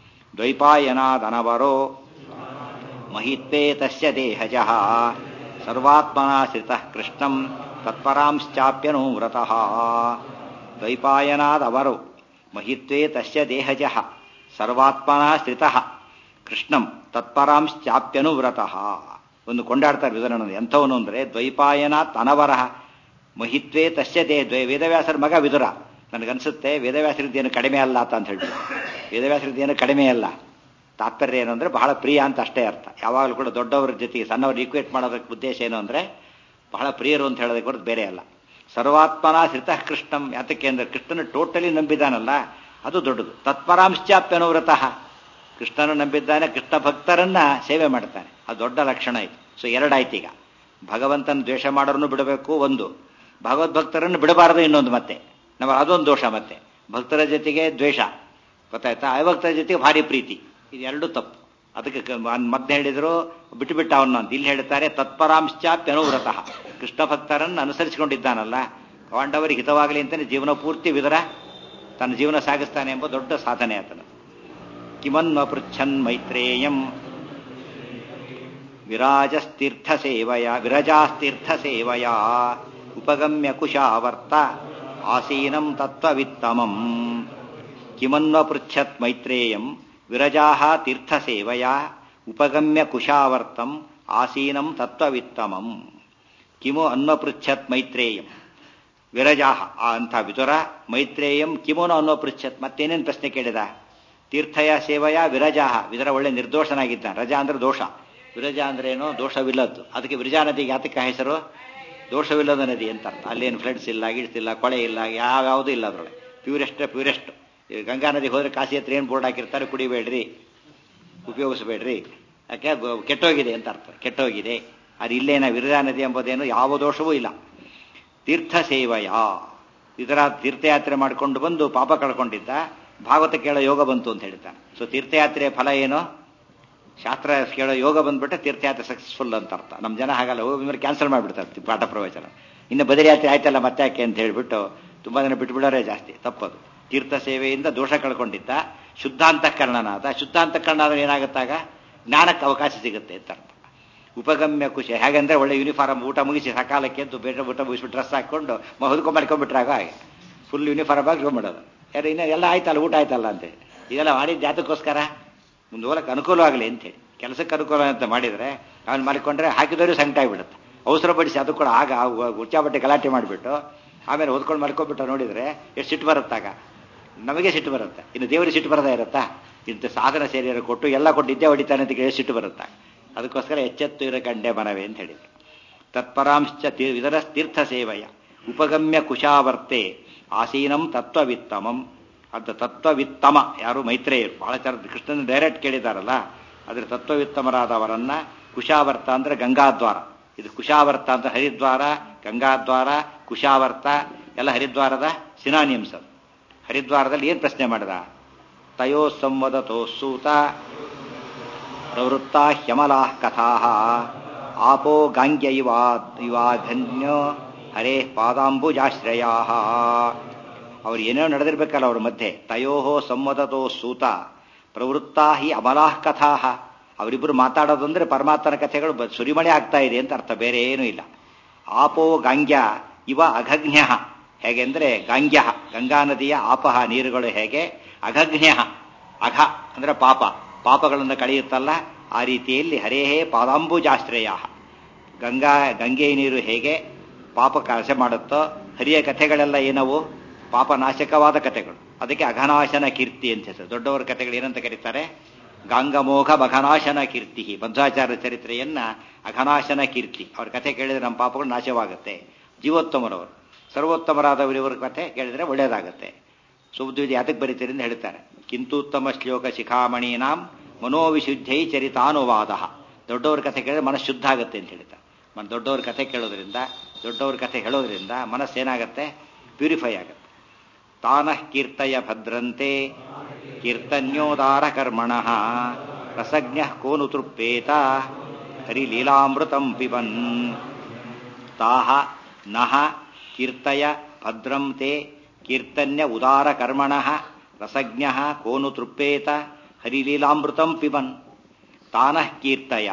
ದ್ವೈಪಾಯನಾದನವರೋ ಮಹಿತ್ವೇ ತಸ್ಯ ದೇಹಜಃ ಸರ್ವಾತ್ಮನಾಶ್ರಿತಃ ಕೃಷ್ಣಂ ತತ್ಪರಾಂಶ್ಚಾಪ್ಯನು ವ್ರತಃ ದ್ವೈಪಾಯನಾದವರು ಮಹಿತ್ವೇ ತಸ್ಯ ದೇಹಜಃ ಸರ್ವಾತ್ಮನಾಶ್ರಿತಃ ಕೃಷ್ಣಂ ತತ್ಪರಾಂಶ್ಚಾಪ್ಯನು ವ್ರತಃ ಒಂದು ಕೊಂಡಾಡ್ತಾರೆ ವಿಧಾನ ಎಂಥವನು ಅಂದ್ರೆ ದ್ವೈಪಾಯನಾತ್ ಅನವರಹ ಮಹಿತ್ವೇ ತಸ್ಯ ದೇ ದ್ವೈ ವೇದವ್ಯಾಸರ ಮಗ ವಿದುರ ನನಗನ್ಸುತ್ತೆ ವೇದವ್ಯಾಸರಿದ್ದೇನು ಕಡಿಮೆ ಅಲ್ಲ ಅಂತ ಹೇಳ್ಬಿಟ್ಟು ವೇದವ್ಯಾಸರಿದ್ದೇನು ಕಡಿಮೆ ಅಲ್ಲ ತಾತ್ಪರ್ಯ ಏನು ಅಂದ್ರೆ ಬಹಳ ಪ್ರಿಯ ಅಂತ ಅಷ್ಟೇ ಅರ್ಥ ಯಾವಾಗಲೂ ಕೂಡ ದೊಡ್ಡವರ ಜೊತೆಗೆ ಸಣ್ಣವ್ರು ಈಕ್ವೇಟ್ ಮಾಡೋದಕ್ಕೆ ಉದ್ದೇಶ ಏನು ಅಂದ್ರೆ ಬಹಳ ಪ್ರಿಯರು ಅಂತ ಹೇಳೋದಕ್ಕೆ ಹೊರತು ಬೇರೆ ಅಲ್ಲ ಸರ್ವಾತ್ಮನ ಶ್ರಿತಃ ಕೃಷ್ಣಂ ಯಾತಕ್ಕೆ ಅಂದ್ರೆ ಕೃಷ್ಣನ ಟೋಟಲಿ ನಂಬಿದಾನಲ್ಲ ಅದು ದೊಡ್ಡದು ತತ್ಪರಾಂಶ್ಚಾಪ್ಯನು ವ್ರತಃ ಕೃಷ್ಣನ ನಂಬಿದ್ದಾನೆ ಕೃಷ್ಣ ಭಕ್ತರನ್ನ ಸೇವೆ ಮಾಡ್ತಾನೆ ಅದು ದೊಡ್ಡ ಲಕ್ಷಣ ಆಯ್ತು ಸೊ ಎರಡಾಯ್ತು ಈಗ ಭಗವಂತನ ದ್ವೇಷ ಮಾಡೋರನ್ನು ಬಿಡಬೇಕು ಒಂದು ಭಗವದ್ಭಕ್ತರನ್ನು ಬಿಡಬಾರದು ಇನ್ನೊಂದು ಮತ್ತೆ ನಮ್ಮ ಅದೊಂದು ದೋಷ ಮತ್ತೆ ಭಕ್ತರ ಜೊತೆಗೆ ದ್ವೇಷ ಗೊತ್ತಾಯ್ತಾ ಅಭಕ್ತರ ಜೊತೆಗೆ ಭಾರಿ ಪ್ರೀತಿ ಇದೆರಡು ತಪ್ಪು ಅದಕ್ಕೆ ಮತ್ತೆ ಹೇಳಿದ್ರು ಬಿಟ್ಟು ಬಿಟ್ಟ ಅವನು ಅಂತ ಇಲ್ಲಿ ಹೇಳ್ತಾರೆ ತತ್ಪರಾಂಶ್ಚಾಪ್ಯನುವ್ರತಃ ಕೃಷ್ಣ ಭಕ್ತರನ್ನು ಅನುಸರಿಸಿಕೊಂಡಿದ್ದಾನಲ್ಲ ಪಾಂಡವರಿಗೆ ಹಿತವಾಗಲಿ ಅಂತಾನೆ ಜೀವನ ಪೂರ್ತಿ ವಿದರ ತನ್ನ ಜೀವನ ಸಾಗಿಸ್ತಾನೆ ಎಂಬ ದೊಡ್ಡ ಸಾಧನೆ ಆತನ ಕಿಮನ್ವ ಪೃಚ್ಛನ್ ಮೈತ್ರೇಯಂ ವಿರಾಜಸ್ತೀರ್ಥ ಸೇವಯ ವಿರಜಾಸ್ತೀರ್ಥ ಸೇವಯ ಉಪಗಮ್ಯ ಕುಶಾವರ್ತ ಆಸೀನಂ ತತ್ವವಿತ್ತಮಂ ಕಿಮನ್ವ ಪೃಚ್ಛತ್ ಮೈತ್ರೇಯಂ ವಿರಜಾ ತೀರ್ಥ ಸೇವಯ ಉಪಗಮ್ಯ ಕುಶಾವರ್ತಂ ಆಸೀನಂ ತತ್ವವಿತ್ತಮಂ ಕಿಮು ಅನ್ವಪೃಚ್ಛತ್ ಮೈತ್ರೇಯಂ ವಿರಜಾಹ ಆ ಅಂಥ ವಿದುರ ಮೈತ್ರೇಯಂ ಕಿಮೋನೋ ಅನ್ನೋ ಪೃಚ್ಛತ್ ಮತ್ತೇನೇನು ಪ್ರಶ್ನೆ ಕೇಳಿದ ತೀರ್ಥಯ ಸೇವಯ ವಿರಜಾಹ ವಿದುರ ಒಳ್ಳೆ ನಿರ್ದೋಷನಾಗಿದ್ದ ರಜಾ ಅಂದ್ರೆ ದೋಷ ವಿರಜ ಅಂದ್ರೆ ಏನು ದೋಷವಿಲ್ಲದ್ದು ಅದಕ್ಕೆ ವಿರಜಾ ನದಿಗೆ ಯಾತಕ ಹೆಸರು ದೋಷವಿಲ್ಲದ ನದಿ ಅಂತ ಅರ್ಥ ಅಲ್ಲೇನು ಫ್ಲಡ್ಸ್ ಇಲ್ಲ ಗಿಡ್ಸ್ ಇಲ್ಲ ಕೊಳೆ ಇಲ್ಲ ಯಾವ್ಯಾವುದೂ ಇಲ್ಲ ಅದರೊಳಗೆ ಪ್ಯೂರೆಸ್ಟ್ ಪ್ಯೂರೆಸ್ಟ್ ಗಂಗಾ ನದಿಗೆ ಹೋದ್ರೆ ಕಾಶಿ ಹತ್ರ ಏನು ಬೋರ್ಡ್ ಹಾಕಿರ್ತಾರೆ ಕುಡಿಬೇಡ್ರಿ ಉಪಯೋಗಿಸಬೇಡ್ರಿ ಯಾಕೆ ಕೆಟ್ಟೋಗಿದೆ ಅಂತ ಅರ್ಥ ಕೆಟ್ಟೋಗಿದೆ ಅದು ಇಲ್ಲೇನ ವಿರಜಾ ನದಿ ಎಂಬುದೇನು ಯಾವ ದೋಷವೂ ಇಲ್ಲ ತೀರ್ಥ ಸೇವಯ ಇದರ ತೀರ್ಥಯಾತ್ರೆ ಮಾಡಿಕೊಂಡು ಬಂದು ಪಾಪ ಕಳ್ಕೊಂಡಿದ್ದ ಭಾಗವತ ಕೇಳೋ ಯೋಗ ಬಂತು ಅಂತ ಹೇಳ್ತಾನೆ ಸೊ ತೀರ್ಥಯಾತ್ರೆಯ ಫಲ ಏನು ಶಾಸ್ತ್ರ ಕೇಳೋ ಯೋಗ ಬಂದ್ಬಿಟ್ಟೆ ತೀರ್ಥಯಾತ್ರೆ ಸಕ್ಸಸ್ಫುಲ್ ಅಂತ ಅರ್ಥ ನಮ್ಮ ಜನ ಹಾಗಲ್ಲ ಹೋಗಿ ಕ್ಯಾನ್ಸಲ್ ಮಾಡಿಬಿಡ್ತಾರೆ ಪಾಠ ಪ್ರವಚನ ಇನ್ನು ಬದರಿಯಾತ್ರೆ ಆಯ್ತಲ್ಲ ಮತ್ತೆ ಯಾಕೆ ಅಂತ ಹೇಳ್ಬಿಟ್ಟು ತುಂಬಾ ಜನ ಬಿಟ್ಬಿಡೋರೇ ಜಾಸ್ತಿ ತಪ್ಪದು ತೀರ್ಥ ಸೇವೆಯಿಂದ ದೋಷ ಕಳ್ಕೊಂಡಿದ್ದ ಶುದ್ಧಾಂತಃಕರಣನಾದ ಶುದ್ಧಾಂತಃಕರಣ ಆದ್ರೆ ಏನಾಗುತ್ತಾಗ ಜ್ಞಾನಕ್ಕೆ ಅವಕಾಶ ಸಿಗುತ್ತೆ ಅಂತ ಅರ್ಥ ಉಪಗಮ್ಯ ಖುಷಿ ಹೇಗಂದ್ರೆ ಒಳ್ಳೆ ಯೂನಿಫಾರ್ಮ್ ಊಟ ಮುಗಿಸಿ ಸಕಾಲಕ್ಕೆ ಅಂತ ಬೇರೆ ಊಟ ಮುಗಿಸ್ಬಿಟ್ಟು ಡ್ರೆಸ್ ಹಾಕೊಂಡು ಹೊದ್ಕೊಂಡ್ ಮಾಡ್ಕೊಂಡ್ಬಿಟ್ರಾಗ ಹಾಗೆ ಫುಲ್ ಯೂನಿಫಾರ್ಮ್ ಆಗಿ ಇಟ್ಕೊಂಡ್ಬಿಡೋದು ಯಾರು ಇನ್ನು ಎಲ್ಲ ಆಯ್ತಲ್ಲ ಊಟ ಆಯ್ತಲ್ಲ ಅಂತೇಳಿ ಇದೆಲ್ಲ ಮಾಡಿದ ಜಾತಕ್ಕೋಸ್ಕರ ಮುಂದೆ ಹೋಗಕ್ಕೆ ಅನುಕೂಲ ಆಗಲಿ ಅಂತೇಳಿ ಕೆಲಸಕ್ಕೆ ಅನುಕೂಲ ಅಂತ ಮಾಡಿದರೆ ಅವ್ನು ಮಾಡಿಕೊಂಡ್ರೆ ಹಾಕಿದವರು ಸಂಕಟ ಆಗಿಬಿಡುತ್ತೆ ಅವಸರ ಪಡಿಸಿ ಅದು ಕೂಡ ಆಗ ಉಚ್ಚಾಬಟ್ಟೆ ಗಲಾಟೆ ಮಾಡಿಬಿಟ್ಟು ಆಮೇಲೆ ಓದ್ಕೊಂಡು ಮಾಡ್ಕೊಂಡ್ಬಿಟ್ಟು ನೋಡಿದರೆ ಎಷ್ಟು ಸಿಟ್ಟು ಬರುತ್ತಾಗ ನಮಗೆ ಸಿಟ್ಟು ಬರುತ್ತೆ ಇನ್ನು ದೇವರಿಗೆ ಸಿಟ್ಟು ಬರದೇ ಇರುತ್ತಾ ಇಂಥ ಸಾಧನ ಸೇರಿಯರು ಕೊಟ್ಟು ಎಲ್ಲ ಕೊಟ್ಟು ಇದ್ದೇ ಹೊಡಿತಾನೆ ಅಂತ ಕೇಳಿ ಸಿಟ್ಟು ಬರುತ್ತಾ ಅದಕ್ಕೋಸ್ಕರ ಎಚ್ಚೆತ್ತು ಇರೋ ಕಂಡೆ ಮನವೇ ಅಂತ ಹೇಳಿದೆ ತತ್ಪರಾಂಶ್ಚ ಇದರ ತೀರ್ಥ ಸೇವೆಯ ಉಪಗಮ್ಯ ಕುಶಾವರ್ತೆ ಆಸೀನಂ ತತ್ವವಿತ್ತಮಂ ಅಂತ ತತ್ವವಿತ್ತಮ ಯಾರು ಮೈತ್ರೇಯರು ಬಹಳ ಚರ ಕೃಷ್ಣನ ಡೈರೆಕ್ಟ್ ಕೇಳಿದಾರಲ್ಲ ಅದ್ರ ತತ್ವವಿತ್ತಮರಾದವರನ್ನ ಕುಶಾವರ್ತ ಅಂದ್ರೆ ಗಂಗಾದ್ವಾರ ಇದು ಕುಶಾವರ್ತ ಅಂತ ಹರಿದ್ವಾರ ಗಂಗಾದ್ವಾರ ಕುಶಾವರ್ತ ಎಲ್ಲ ಹರಿದ್ವಾರದ ಸಿನಾನಿಯಮ್ಸ್ ಅದು ಹರಿದ್ವಾರದಲ್ಲಿ ಏನು ಪ್ರಶ್ನೆ ಮಾಡಿದ ತಯೋ ಸಂವದತೋ ಸೂತ ಪ್ರವೃತ್ತ ಹ್ಯಮಲಾ ಕಥಾ ಆಪೋ ಗಾಂಗ್ಯ ಇವಾ ಇವಾಘನ್ಯೋ ಹರೇ ಪಾದಾಂಬುಜಾಶ್ರಯಾ ಅವ್ರು ಏನೇನೋ ನಡೆದಿರ್ಬೇಕಲ್ಲ ಅವ್ರ ಮಧ್ಯೆ ತಯೋಹೋ ಸಂವದತೋ ಸೂತ ಪ್ರವೃತ್ತಾ ಹಿ ಅಮಲಾಹ ಕಥಾ ಅವರಿಬ್ಬರು ಮಾತಾಡೋದಂದ್ರೆ ಪರಮಾತ್ಮನ ಕಥೆಗಳು ಸುರಿಮಳೆ ಆಗ್ತಾ ಇದೆ ಅಂತ ಅರ್ಥ ಬೇರೆ ಏನೂ ಇಲ್ಲ ಆಪೋ ಗಾಂಗ್ಯ ಇವ ಅಘಜ್ಞ ಹೇಗೆಂದ್ರೆ ಗಾಂಗ್ಯ ಗಂಗಾ ನದಿಯ ಆಪಹ ನೀರುಗಳು ಹೇಗೆ ಅಘಜ್ಞ ಅಘ ಅಂದ್ರೆ ಪಾಪ ಪಾಪಗಳನ್ನು ಕಳೆಯುತ್ತಲ್ಲ ಆ ರೀತಿಯಲ್ಲಿ ಹರೇಹೇ ಪಾದಾಂಬುಜಾಶ್ರಯ ಗಂಗಾ ಗಂಗೆ ನೀರು ಹೇಗೆ ಪಾಪ ಕಲಸ ಮಾಡುತ್ತೋ ಹರಿಯ ಕಥೆಗಳೆಲ್ಲ ಏನವು ಪಾಪನಾಶಕವಾದ ಕಥೆಗಳು ಅದಕ್ಕೆ ಅಘನಾಶನ ಕೀರ್ತಿ ಅಂತ ಹೆಸರು ದೊಡ್ಡವರ ಕಥೆಗಳು ಏನಂತ ಕರೀತಾರೆ ಗಾಂಗಮೋಘ ಮಘನಾಶನ ಕೀರ್ತಿ ಮಧ್ವಾಚಾರ್ಯ ಚರಿತ್ರೆಯನ್ನ ಅಘನಾಶನ ಕೀರ್ತಿ ಅವ್ರ ಕಥೆ ಕೇಳಿದ್ರೆ ನಮ್ಮ ಪಾಪಗಳು ನಾಶವಾಗುತ್ತೆ ಜೀವೋತ್ತಮರವರು ಸರ್ವೋತ್ತಮರಾದವರು ಇವರ ಕಥೆ ಕೇಳಿದ್ರೆ ಒಳ್ಳೇದಾಗುತ್ತೆ ಸುಬ್ದ್ವಿಜ ಯಾತಕ್ಕೆ ಬರೀತೀರಿ ಅಂತ ಹೇಳ್ತಾರೆ ಕಿಂತೂತ್ತಮ ಶ್ಲೋಕ ಶಿಖಾಮಣೀನಾಂ ಮನೋವಿಶುದ್ಧೈ ಚರಿತಾನುವಾದ ದೊಡ್ಡವ್ರ ಕಥೆ ಕೇಳಿದ್ರೆ ಮನಸ್ಸು ಶುದ್ಧ ಆಗುತ್ತೆ ಅಂತ ಹೇಳ್ತಾರೆ ಮನ ದೊಡ್ಡವ್ರ ಕಥೆ ಕೇಳೋದ್ರಿಂದ ದೊಡ್ಡವ್ರ ಕಥೆ ಹೇಳೋದ್ರಿಂದ ಮನಸ್ಸೇನಾಗತ್ತೆ ಪ್ಯೂರಿಫೈ ಆಗುತ್ತೆ ತಾನಃ ಕೀರ್ತಯ ಭದ್ರಂತೆ ಕೀರ್ತನ್ಯೋದಾರ ಕರ್ಮಣ ರಸಜ್ಞ ಕೋನು ತೃಪ್ಪೇತ ಹರಿಲೀಲಾಮೃತಂ ಪಿಬನ್ ತಾಹ ನಹ ಕೀರ್ತಯ ಭದ್ರಂ ತೇ ಕೀರ್ತನ್ಯ ಉದಾರ ಕರ್ಮಣ ರಸಜ್ಞ ಕೋನು ತೃಪ್ಪೇತ ಹರಿಲೀಲಾಮೃತಂ ಪಿಬನ್ ತಾನಃ ಕೀರ್ತಯ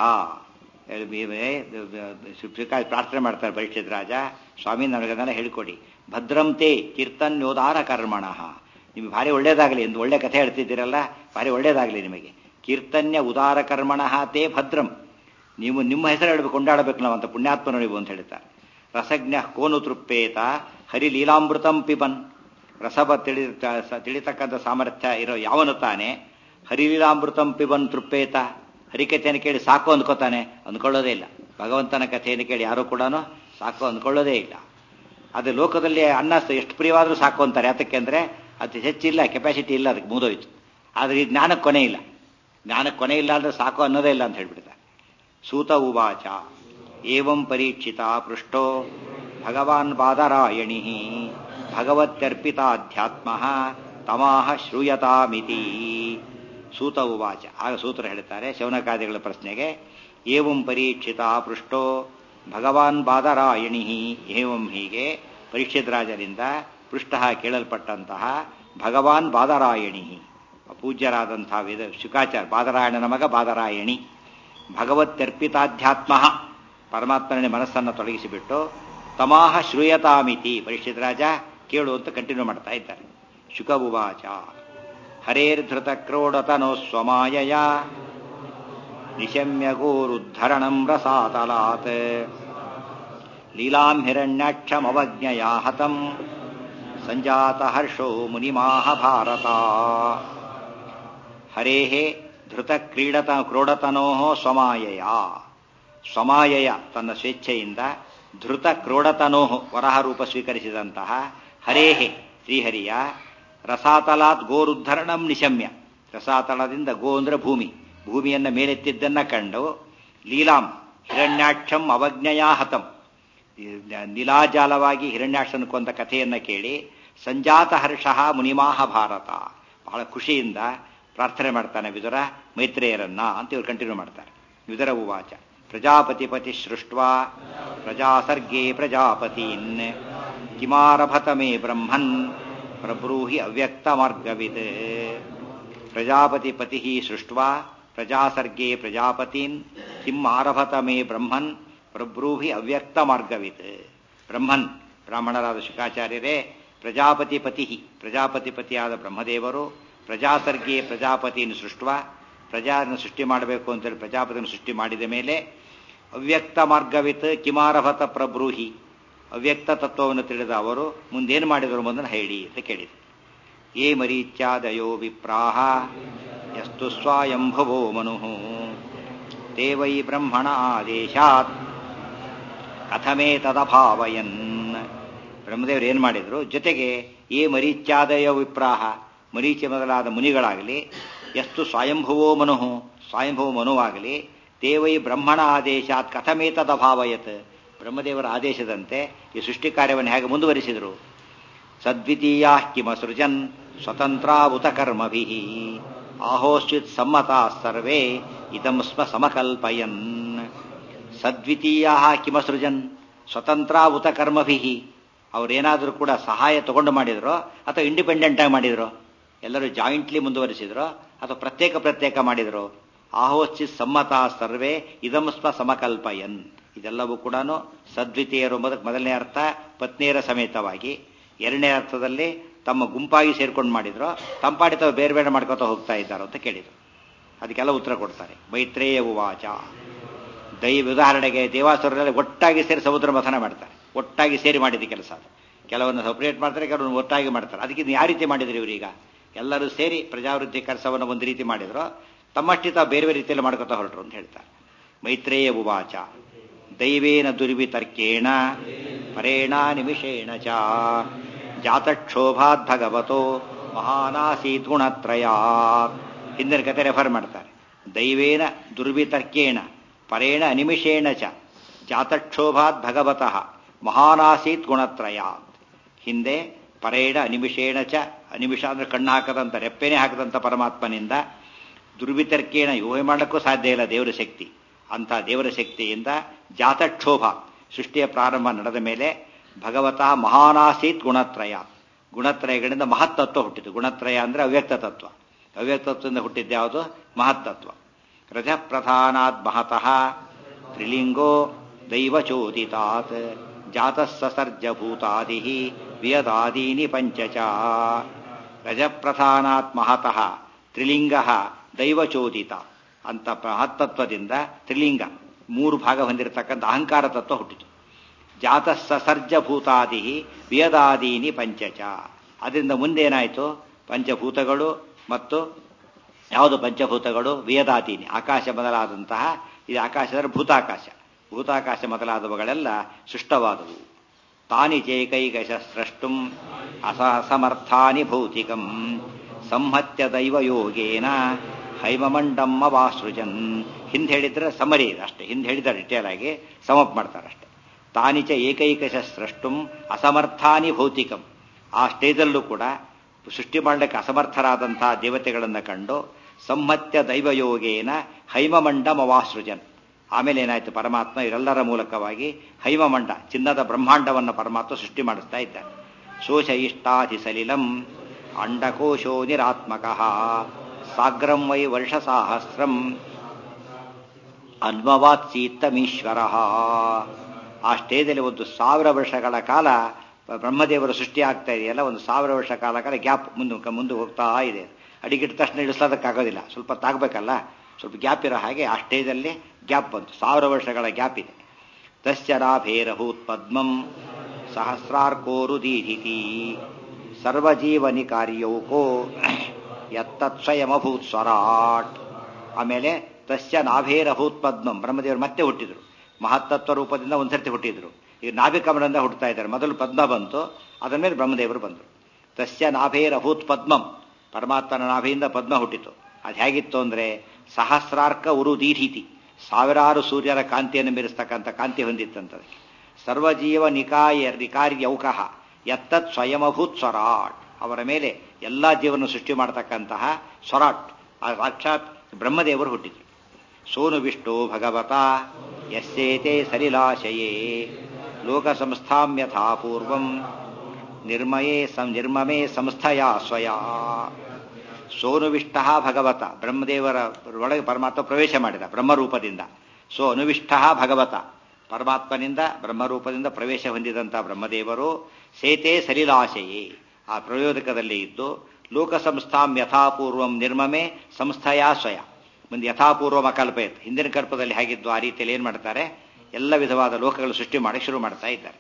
ಪ್ರಾರ್ಥನೆ ಮಾಡ್ತಾರೆ ಪರೀಕ್ಷಿತ್ ರಾಜ ಸ್ವಾಮಿ ನನಗದನ್ನ ಹೇಳಿಕೊಡಿ ಭದ್ರಂತೆ ಕೀರ್ತನ್ಯೋದಾರ ಕರ್ಮಣ ನಿಮಗೆ ಭಾರಿ ಒಳ್ಳೇದಾಗಲಿ ಎಂದು ಒಳ್ಳೆ ಕಥೆ ಹೇಳ್ತಿದ್ದೀರಲ್ಲ ಭಾರಿ ಒಳ್ಳೇದಾಗಲಿ ನಿಮಗೆ ಕೀರ್ತನ್ಯ ಉದಾರ ಕರ್ಮಣ ತೇ ಭದ್ರಂ ನೀವು ನಿಮ್ಮ ಹೆಸರು ಹೇಳ್ಬೇಕು ಕೊಂಡಾಡಬೇಕು ನಾವು ಅಂತ ಪುಣ್ಯಾತ್ಮನು ನೀವು ಅಂತ ಹೇಳ್ತಾರೆ ರಸಜ್ಞ ಕೋನು ತೃಪ್ಪೇತ ಹರಿ ಲೀಲಾಮೃತಂ ಪಿಬನ್ ರಸಭ ತಿಳಿ ತಿಳಿತಕ್ಕಂಥ ಸಾಮರ್ಥ್ಯ ಇರೋ ಯಾವನು ತಾನೆ ಹರಿಲೀಲಾಮೃತಂ ಪಿಬನ್ ತೃಪ್ಪೇತ ಹರಿಕಥೆಯನ್ನು ಕೇಳಿ ಸಾಕು ಅಂದ್ಕೋತಾನೆ ಅಂದ್ಕೊಳ್ಳೋದೇ ಇಲ್ಲ ಭಗವಂತನ ಕಥೆಯನ್ನು ಕೇಳಿ ಯಾರು ಕೂಡ ಸಾಕು ಅಂದ್ಕೊಳ್ಳೋದೇ ಇಲ್ಲ ಅದು ಲೋಕದಲ್ಲಿ ಅನ್ನ ಎಷ್ಟು ಪ್ರಿಯವಾದರೂ ಸಾಕು ಅಂತಾರೆ ಯಾತಕ್ಕೆ ಅಂದರೆ ಅದು ಹೆಚ್ಚಿಲ್ಲ ಕೆಪಾಸಿಟಿ ಇಲ್ಲ ಅದಕ್ಕೆ ಮುಗಿದೋಯ್ತು ಆದರೆ ಈ ಜ್ಞಾನಕ್ಕೆ ಕೊನೆ ಇಲ್ಲ ಜ್ಞಾನಕ್ಕೆ ಕೊನೆ ಇಲ್ಲ ಅಂದರೆ ಸಾಕು ಅನ್ನೋದೇ ಇಲ್ಲ ಅಂತ ಹೇಳ್ಬಿಡ್ತಾರೆ ಸೂತ ಉವಾಚ ಏವಂ ಪರೀಕ್ಷಿತ ಪೃಷ್ಟೋ ಭಗವಾನ್ ಬಾದರಾಯಣಿ ಭಗವತ್ಯರ್ಪಿತಾಧ್ಯಾತ್ಮ ತಮಾಹ ಶ್ರೂಯತಾಮಿತಿ ಸೂತ ಉವಾಚ ಆಗ ಸೂತ್ರ ಹೇಳ್ತಾರೆ ಶೌನಕಾದಿಗಳ ಪ್ರಶ್ನೆಗೆ ಏವಂ ಪರೀಕ್ಷಿತ ಪೃಷ್ಟೋ ಭಗವಾನ್ ಬಾದರಾಯಣಿ ಏವಂ ಹೀಗೆ ಪರೀಕ್ಷಿತ್ ರಾಜರಿಂದ ಪೃಷ್ಟ ಕೇಳಲ್ಪಟ್ಟಂತಹ ಭಗವಾನ್ ಬಾದರಾಯಣಿ ಪೂಜ್ಯರಾದಂತಹ ವೇದ ಶುಕಾಚಾರ್ಯ ಬಾದರಾಯಣನ ಮಗ ಬಾದರಾಯಣಿ ಭಗವತ್ಯರ್ಪಿತಾಧ್ಯಾತ್ಮ ಪರಮಾತ್ಮನೇ ಮನಸ್ಸನ್ನು ತೊಡಗಿಸಿಬಿಟ್ಟು ತಮಾಹ ಶ್ರೂಯತಾಮಿತಿ ಪರೀಕ್ಷಿತ್ ರಾಜ ಕೇಳು ಅಂತ ಕಂಟಿನ್ಯೂ ಮಾಡ್ತಾ ಇದ್ದಾರೆ ಶುಕವುವಾಚ ಹರೇರ್ಧೃತ ಕ್ರೋಡತನೋ ಸ್ವಮಾಯಯ ನಿಶಮ್ಯ ಗೋರುದ್ಧರಣಂ ರಸಾತಲಾತ್ ಲೀಲಾಂ ಹಿರಣ್ಯಾಕ್ಷಮವಜ್ಞಯ ಹತಂ ಸಂಜಾತ ಹರ್ಷೋ ಮುನಿಮಾಹ ಭಾರತ ಹರೇಃ ಧೃತ ಕ್ರೀಡತ ಕ್ರೋಡತನೋ ಸ್ವಮಾಯಯ ಸ್ವಮಾಯಯ ತನ್ನ ಸ್ವೇಚ್ಛೆಯಿಂದ ಧೃತ ಕ್ರೋಡತನೋ ವರಹ ರೂಪ ಸ್ವೀಕರಿಸಿದಂತಹ ಹರೇಹೆ ಶ್ರೀಹರಿಯ ರಸಾತಲಾತ್ ಗೋರುದ್ಧರಣಂ ನಿಶಮ್ಯ ರಸಾತಳದಿಂದ ಗೋ ಅಂದ್ರೆ ಭೂಮಿ ಭೂಮಿಯನ್ನ ಮೇಲೆತ್ತಿದ್ದನ್ನ ಕಂಡು ಲೀಲಾಂ ಹಿರಣ್ಯಾಕ್ಷಂ ಅವಜ್ಞಯಾ ಹತಂ ನಿಲಾಜಾಲವಾಗಿ ಹಿರಣ್ಯಾಕ್ಷನ ಕೊಂದ ಕಥೆಯನ್ನ ಕೇಳಿ ಸಂಜಾತ ಹರ್ಷ ಮುನಿಮಾಹ ಭಾರತ ಬಹಳ ಖುಷಿಯಿಂದ ಪ್ರಾರ್ಥನೆ ಮಾಡ್ತಾನೆ ವಿದುರ ಮೈತ್ರೇಯರನ್ನ ಅಂತ ಇವರು ಕಂಟಿನ್ಯೂ ಮಾಡ್ತಾರೆ ವಿದುರ ಉವಾಚ ಪ್ರಜಾಪತಿ ಪತಿ ಸೃಷ್ಟ ಪ್ರಜಾಸರ್ಗೇ ಪ್ರಜಾಪತೀನ್ ಕಿಮಾರಭತ ಮೇ ಬ್ರಹ್ಮನ್ ಪ್ರಬ್ರೂಹಿ ಅವ್ಯಕ್ತ ಮಾರ್ಗವಿದ್ ಪ್ರಜಾಪತಿ ಪತಿ ಸೃಷ್ಟ ಪ್ರಜಾಸರ್ಗೇ ಪ್ರಜಾಪತೀನ್ ಕಿಂ ಆರಭತ ಮೇ ಬ್ರಹ್ಮನ್ ಪ್ರಬ್ರೂಹಿ ಅವ್ಯಕ್ತ ಮಾರ್ಗವಿತ್ ಬ್ರಹ್ಮನ್ ಬ್ರಾಹ್ಮಣರಾದ ಶುಕಾಚಾರ್ಯರೇ ಪ್ರಜಾಪತಿ ಪತಿ ಪ್ರಜಾಪತಿ ಪತಿಯಾದ ಬ್ರಹ್ಮದೇವರು ಪ್ರಜಾಸರ್ಗೇ ಪ್ರಜಾಪತಿಯನ್ನು ಸೃಷ್ಟ ಪ್ರಜಾನ ಸೃಷ್ಟಿ ಮಾಡಬೇಕು ಅಂತೇಳಿ ಪ್ರಜಾಪತಿಯನ್ನು ಸೃಷ್ಟಿ ಮಾಡಿದ ಮೇಲೆ ಅವ್ಯಕ್ತ ಮಾರ್ಗವಿತ್ ಕಿಮಾರಭತ ಪ್ರಬ್ರೂಹಿ ಅವ್ಯಕ್ತ ತತ್ವವನ್ನು ತಿಳಿದ ಅವರು ಮುಂದೇನು ಮಾಡಿದರು ಮೊದಲು ಹೇಳಿ ಅಂತ ಕೇಳಿದರು ಏ ಮರೀಚ್ಯಾದಯೋ ವಿಪ್ರಾಹ ಯಸ್ತು ಸ್ವಾಯಂಭವೋ ಮನು ತೇ ವೈ ಬ್ರಹ್ಮಣ ಆದೇಶಾತ್ ಕಥಮೇ ತದಭಾವಯನ್ ಬ್ರಹ್ಮದೇವರು ಏನು ಮಾಡಿದ್ರು ಜೊತೆಗೆ ಏ ಮರೀಚ್ಯಾದಯ ವಿಪ್ರಾಹ ಮರೀಚಿ ಮೊದಲಾದ ಮುನಿಗಳಾಗಲಿ ಎಷ್ಟು ಸ್ವಯಂಭವೋ ಮನು ಸ್ವಯಂಭವ ಮನುವಾಗಲಿ ದೇವೈ ಬ್ರಹ್ಮಣ ಆದೇಶಾತ್ ಕಥಮೇತದಭಾವಯತ್ ಬ್ರಹ್ಮದೇವರ ಆದೇಶದಂತೆ ಈ ಸೃಷ್ಟಿ ಕಾರ್ಯವನ್ನು ಹೇಗೆ ಮುಂದುವರಿಸಿದರು ಸದ್ವಿತೀಯಾ ಕಿಮಸೃಜನ್ ಸ್ವತಂತ್ರಾವುತ ಕರ್ಮಭಿ ಆಹೋಶ್ಚಿತ್ ಸಮ್ಮತಾ ಸರ್ವೇ ಇದಂ ಸ್ಮ ಸಮಕಲ್ಪಯನ್ ಸದ್ವಿತೀಯಾ ಕಿಮಸೃಜನ್ ಸ್ವತಂತ್ರಾವುತ ಕರ್ಮಭಿ ಅವ್ರೇನಾದರೂ ಕೂಡ ಸಹಾಯ ತಗೊಂಡು ಮಾಡಿದ್ರೋ ಅಥವಾ ಇಂಡಿಪೆಂಡೆಂಟ್ ಆಗಿ ಮಾಡಿದ್ರೋ ಎಲ್ಲರೂ ಜಾಯಿಂಟ್ಲಿ ಮುಂದುವರಿಸಿದ್ರೋ ಅಥವಾ ಪ್ರತ್ಯೇಕ ಪ್ರತ್ಯೇಕ ಮಾಡಿದ್ರು ಆಹೋಚ್ಚಿ ಸಮ್ಮತ ಸರ್ವೇ ಇದಂ ಸ್ವ ಸಮಕಲ್ಪಯನ್ ಇದೆಲ್ಲವೂ ಕೂಡ ಸದ್ವಿತೀಯರು ಮೊದಲನೇ ಅರ್ಥ ಪತ್ನಿಯರ ಸಮೇತವಾಗಿ ಎರಡನೇ ಅರ್ಥದಲ್ಲಿ ತಮ್ಮ ಗುಂಪಾಗಿ ಸೇರ್ಕೊಂಡು ಮಾಡಿದ್ರು ತಂಪಾಡಿ ತಾವು ಬೇರೆ ಬೇರೆ ಮಾಡ್ಕೊತಾ ಹೋಗ್ತಾ ಇದ್ದಾರೋ ಅಂತ ಕೇಳಿದ್ರು ಅದಕ್ಕೆಲ್ಲ ಉತ್ತರ ಕೊಡ್ತಾರೆ ಮೈತ್ರೇಯ ಉವಾಚ ದೈವ ಉದಾಹರಣೆಗೆ ದೇವಾಸುರರಲ್ಲಿ ಒಟ್ಟಾಗಿ ಸೇರಿ ಸಮುದ್ರ ಮಥನ ಮಾಡ್ತಾರೆ ಒಟ್ಟಾಗಿ ಸೇರಿ ಮಾಡಿದ ಕೆಲಸ ಅದು ಕೆಲವನ್ನು ಸಪರೇಟ್ ಮಾಡ್ತಾರೆ ಕೆಲವನ್ನು ಒಟ್ಟಾಗಿ ಮಾಡ್ತಾರೆ ಅದಕ್ಕೆ ಯಾವ ರೀತಿ ಮಾಡಿದ್ರಿ ಇವರೀಗ ಎಲ್ಲರೂ ಸೇರಿ ಪ್ರಜಾವೃದ್ಧಿ ಕೆಲಸವನ್ನು ಒಂದು ರೀತಿ ಮಾಡಿದ್ರು ತಮ್ಮಷ್ಟಿ ತಾವು ಬೇರೆ ಬೇರೆ ರೀತಿಯಲ್ಲಿ ಮಾಡ್ಕೊತಾ ಹೊರಟರು ಅಂತ ಹೇಳ್ತಾರೆ ಮೈತ್ರೇಯ ಉವಾಚ ದೈವೇನ ದುರ್ವಿತರ್ಕೇಣ ಪರೇಣ ನಿಮಿಷೇಣ ಚ ಜಾತಕ್ಷೋಭಾತ್ ಭಗವತೋ ಮಹಾನಾಸೀತ್ ಗುಣತ್ರಯಾತ್ ಹಿಂದಿನ ಕತೆ ರೆಫರ್ ಮಾಡ್ತಾರೆ ದೈವೇನ ದುರ್ವಿತರ್ಕೇಣ ಪರೇಣ ಅನಿಮಿಷೇಣ ಚ ಜಾತಕ್ಷೋಭಾತ್ ಭಗವತಃ ಮಹಾನಾಸೀತ್ ಗುಣತ್ರಯಾತ್ ಹಿಂದೆ ಪರೇಣ ಅನಿಮಿಷೇಣ ಚ ಅನಿಮಿಷ ಅಂದ್ರೆ ಕಣ್ಣು ಹಾಕದಂತ ರೆಪ್ಪೆನೆ ಹಾಕದಂತ ಪರಮಾತ್ಮನಿಂದ ದುರ್ವಿತರ್ಕೇಣ ಊಹೆ ಮಾಡಕ್ಕೂ ಸಾಧ್ಯ ಇಲ್ಲ ದೇವರ ಶಕ್ತಿ ಅಂತ ದೇವರ ಶಕ್ತಿಯಿಂದ ಜಾತಕ್ಷೋಭ ಸೃಷ್ಟಿಯ ಪ್ರಾರಂಭ ನಡೆದ ಮೇಲೆ ಭಗವತಃ ಮಹಾನಾಸೀತ್ ಗುಣತ್ರಯ ಗುಣತ್ರಯಗಳಿಂದ ಮಹತ್ತತ್ವ ಹುಟ್ಟಿತು ಗುಣತ್ರಯ ಅಂದ್ರೆ ಅವ್ಯಕ್ತ ತತ್ವ ಅವ್ಯಕ್ತತ್ವದಿಂದ ಹುಟ್ಟಿದ್ದು ಯಾವುದು ಮಹತ್ತತ್ವ ರಜಪ್ರಧಾನಾತ್ ಮಹತಃ ತ್ರಿಲಿಂಗೋ ದೈವಚೋದಿತಾತ್ ಜಾತಃ ಸಸರ್ಜಭೂತಾದಿ ವಿಯದಾದೀನಿ ಪಂಚಚ ರಜಪ್ರಧಾನಾತ್ ಮಹತಃ ತ್ರಿಲಿಂಗ ದೈವಚೋದಿತ ಅಂತ ಮಹತ್ತತ್ವದಿಂದ ತ್ರಿಲಿಂಗ ಮೂರು ಭಾಗ ಹೊಂದಿರತಕ್ಕಂಥ ಅಹಂಕಾರ ತತ್ವ ಹುಟ್ಟಿತು ಜಾತಃ ಸಸರ್ಜಭೂತಾದಿ ವಿಯದಾದೀನಿ ಪಂಚಚ ಅದರಿಂದ ಮುಂದೇನಾಯಿತು ಪಂಚಭೂತಗಳು ಮತ್ತು ಯಾವುದು ಪಂಚಭೂತಗಳು ವಿಯದಾದೀನಿ ಆಕಾಶ ಮೊದಲಾದಂತಹ ಇದು ಆಕಾಶದ ಭೂತಾಕಾಶ ಭೂತಾಕಾಶ ಮೊದಲಾದವುಗಳೆಲ್ಲ ಸೃಷ್ಟವಾದವು ತಾನಿ ಚೇಕೈಕಶ ಸ್ರಷ್ಟುಂ ಅಸಮರ್ಥಾನಿ ಭೌತಿಕಂ ಸಂಹತ್ಯ ದೈವ ಯೋಗೇನ ಹೈಮಮಂಡಂ ಅವಾಸೃಜನ್ ಹಿಂದೆ ಹೇಳಿದ್ರೆ ಸಮರಿ ಅಷ್ಟೇ ಹಿಂದೆ ಹೇಳಿದ್ದಾರೆ ಡಿಟೇಲ್ ಆಗಿ ಸಮಪ್ ಮಾಡ್ತಾರೆ ಅಷ್ಟೇ ತಾನಿಚ ಏಕೈಕಶ ಸ್ರಷ್ಟುಂ ಅಸಮರ್ಥಾನಿ ಭೌತಿಕಂ ಆ ಸ್ಟೇಜಲ್ಲೂ ಕೂಡ ಸೃಷ್ಟಿ ಮಾಡಲಿಕ್ಕೆ ಅಸಮರ್ಥರಾದಂತಹ ದೇವತೆಗಳನ್ನು ಕಂಡು ಸಂಹತ್ಯ ದೈವಯೋಗೇನ ಹೈಮಮಂಡಂ ಅವಾಸೃಜನ್ ಆಮೇಲೆ ಏನಾಯ್ತು ಪರಮಾತ್ಮ ಇವರೆಲ್ಲರ ಮೂಲಕವಾಗಿ ಹೈಮಮಂಡ ಚಿನ್ನದ ಬ್ರಹ್ಮಾಂಡವನ್ನು ಪರಮಾತ್ಮ ಸೃಷ್ಟಿ ಮಾಡಿಸ್ತಾ ಇದ್ದಾನೆ ಶೋಷ ಇಷ್ಟಾಧಿ ಸಲಿಲಂ ಅಂಡಕೋಶೋ ನಿರಾತ್ಮಕ ಸಾಗ್ರಂ ವೈ ವರ್ಷ ಸಾಹಸ್ರಂ ಅನ್ಮವಾತ್ಸೀತ್ತಮೀಶ್ವರ ಆ ಸ್ಟೇಜಲ್ಲಿ ಒಂದು ಸಾವಿರ ವರ್ಷಗಳ ಕಾಲ ಬ್ರಹ್ಮದೇವರ ಸೃಷ್ಟಿ ಆಗ್ತಾ ಇದೆಯಲ್ಲ ಒಂದು ಸಾವಿರ ವರ್ಷ ಕಾಲ ಕಾಲ ಗ್ಯಾಪ್ ಮುಂದೆ ಮುಂದೆ ಹೋಗ್ತಾ ಇದೆ ಅಡಿಗಿಟ್ಟ ತಕ್ಷಣ ಇಳಿಸೋದಕ್ಕಾಗೋದಿಲ್ಲ ಸ್ವಲ್ಪ ತಾಗಬೇಕಲ್ಲ ಸ್ವಲ್ಪ ಗ್ಯಾಪ್ ಇರೋ ಹಾಗೆ ಆ ಸ್ಟೇಜಲ್ಲಿ ಗ್ಯಾಪ್ ಬಂತು ಸಾವಿರ ವರ್ಷಗಳ ಗ್ಯಾಪ್ ಇದೆ ತಸ್ಯ ನಾಭೇರಭೂತ್ ಪದ್ಮಂ ಸಹಸ್ರಾರ್ಕೋರುದೀಧಿತಿ ಸರ್ವಜೀವನಿಕಾರ್ಯೌಕೋ ಯತ್ತತ್ ಸ್ವಯಮಭೂತ್ ಸ್ವರಾಟ್ ಆಮೇಲೆ ತಸ್ಯ ನಾಭೇರಭೂತ್ ಪದ್ಮಂ ಬ್ರಹ್ಮದೇವರು ಮತ್ತೆ ಹುಟ್ಟಿದ್ರು ಮಹತ್ತತ್ವ ರೂಪದಿಂದ ಒಂದ್ಸರ್ತಿ ಹುಟ್ಟಿದ್ರು ಈಗ ನಾಭಿಕಮಲದಿಂದ ಹುಟ್ಟುತ್ತಾ ಇದ್ದಾರೆ ಮೊದಲು ಪದ್ಮ ಬಂತು ಅದರ ಮೇಲೆ ಬ್ರಹ್ಮದೇವರು ಬಂದರು ತಸ್ಯ ನಾಭೇರಭೂತ್ ಪದ್ಮಂ ಪರಮಾತ್ಮನ ನಾಭಿಯಿಂದ ಪದ್ಮ ಹುಟ್ಟಿತು ಅದು ಹೇಗಿತ್ತು ಅಂದರೆ ಸಹಸ್ರಾರ್ಕ ಉರುದೀಢೀತಿ ಸಾವಿರಾರು ಸೂರ್ಯರ ಕಾಂತಿಯನ್ನು ಮೀರಿಸ್ತಕ್ಕಂಥ ಕಾಂತಿ ಹೊಂದಿತ್ತಂತದೆ ಸರ್ವಜೀವ ನಿಕಾಯ ನಿಕಾರ್ಯೌಕಃ ಎತ್ತತ್ ಸ್ವಯಮಭೂತ್ ಸ್ವರಾಟ್ ಅವರ ಮೇಲೆ ಎಲ್ಲ ಜೀವನ ಸೃಷ್ಟಿ ಮಾಡತಕ್ಕಂತಹ ಸ್ವರಾಟ್ ಆ ಸಾಕ್ಷಾತ್ ಬ್ರಹ್ಮದೇವರು ಹುಟ್ಟಿದ್ರು ಸೋನು ವಿಷ್ಣು ಭಗವತ ಯಸ್ಯೇತೆ ಸಲಿಲಾಶಯೇ ಲೋಕ ಸಂಸ್ಥಾಂ ಯಥಾ ಪೂರ್ವಂ ನಿರ್ಮಯೇ ಸಂ ನಿರ್ಮಮೇ ಸಂಸ್ಥೆಯ ಸ್ವಯ ಸೋನುವಿಷ್ಟ ಭಗವತ ಬ್ರಹ್ಮದೇವರ ಒಳಗೆ ಪರಮಾತ್ಮ ಪ್ರವೇಶ ಮಾಡಿದ ಬ್ರಹ್ಮರೂಪದಿಂದ ಸೋ ಅನುವಿಷ್ಟ ಭಗವತ ಪರಮಾತ್ಮನಿಂದ ಬ್ರಹ್ಮರೂಪದಿಂದ ಪ್ರವೇಶ ಹೊಂದಿದಂಥ ಬ್ರಹ್ಮದೇವರು ಸೇತೇ ಸಲಿಲಾಶಯೇ ಆ ಪ್ರಯೋಜಕದಲ್ಲಿ ಇದ್ದು ಲೋಕ ಸಂಸ್ಥಾಂ ಯಥಾಪೂರ್ವಂ ನಿರ್ಮಮೆ ಸಂಸ್ಥೆಯ ಸ್ವಯ ಮುಂದೆ ಯಥಾಪೂರ್ವಮ ಕಲ್ಪಯತ್ ಹಿಂದಿನ ಕಲ್ಪದಲ್ಲಿ ಹೇಗಿದ್ದು ಆ ರೀತಿಯಲ್ಲಿ ಏನು ಮಾಡ್ತಾರೆ ಎಲ್ಲ ವಿಧವಾದ ಲೋಕಗಳು ಸೃಷ್ಟಿ ಮಾಡಿ ಶುರು ಮಾಡ್ತಾ ಇದ್ದಾರೆ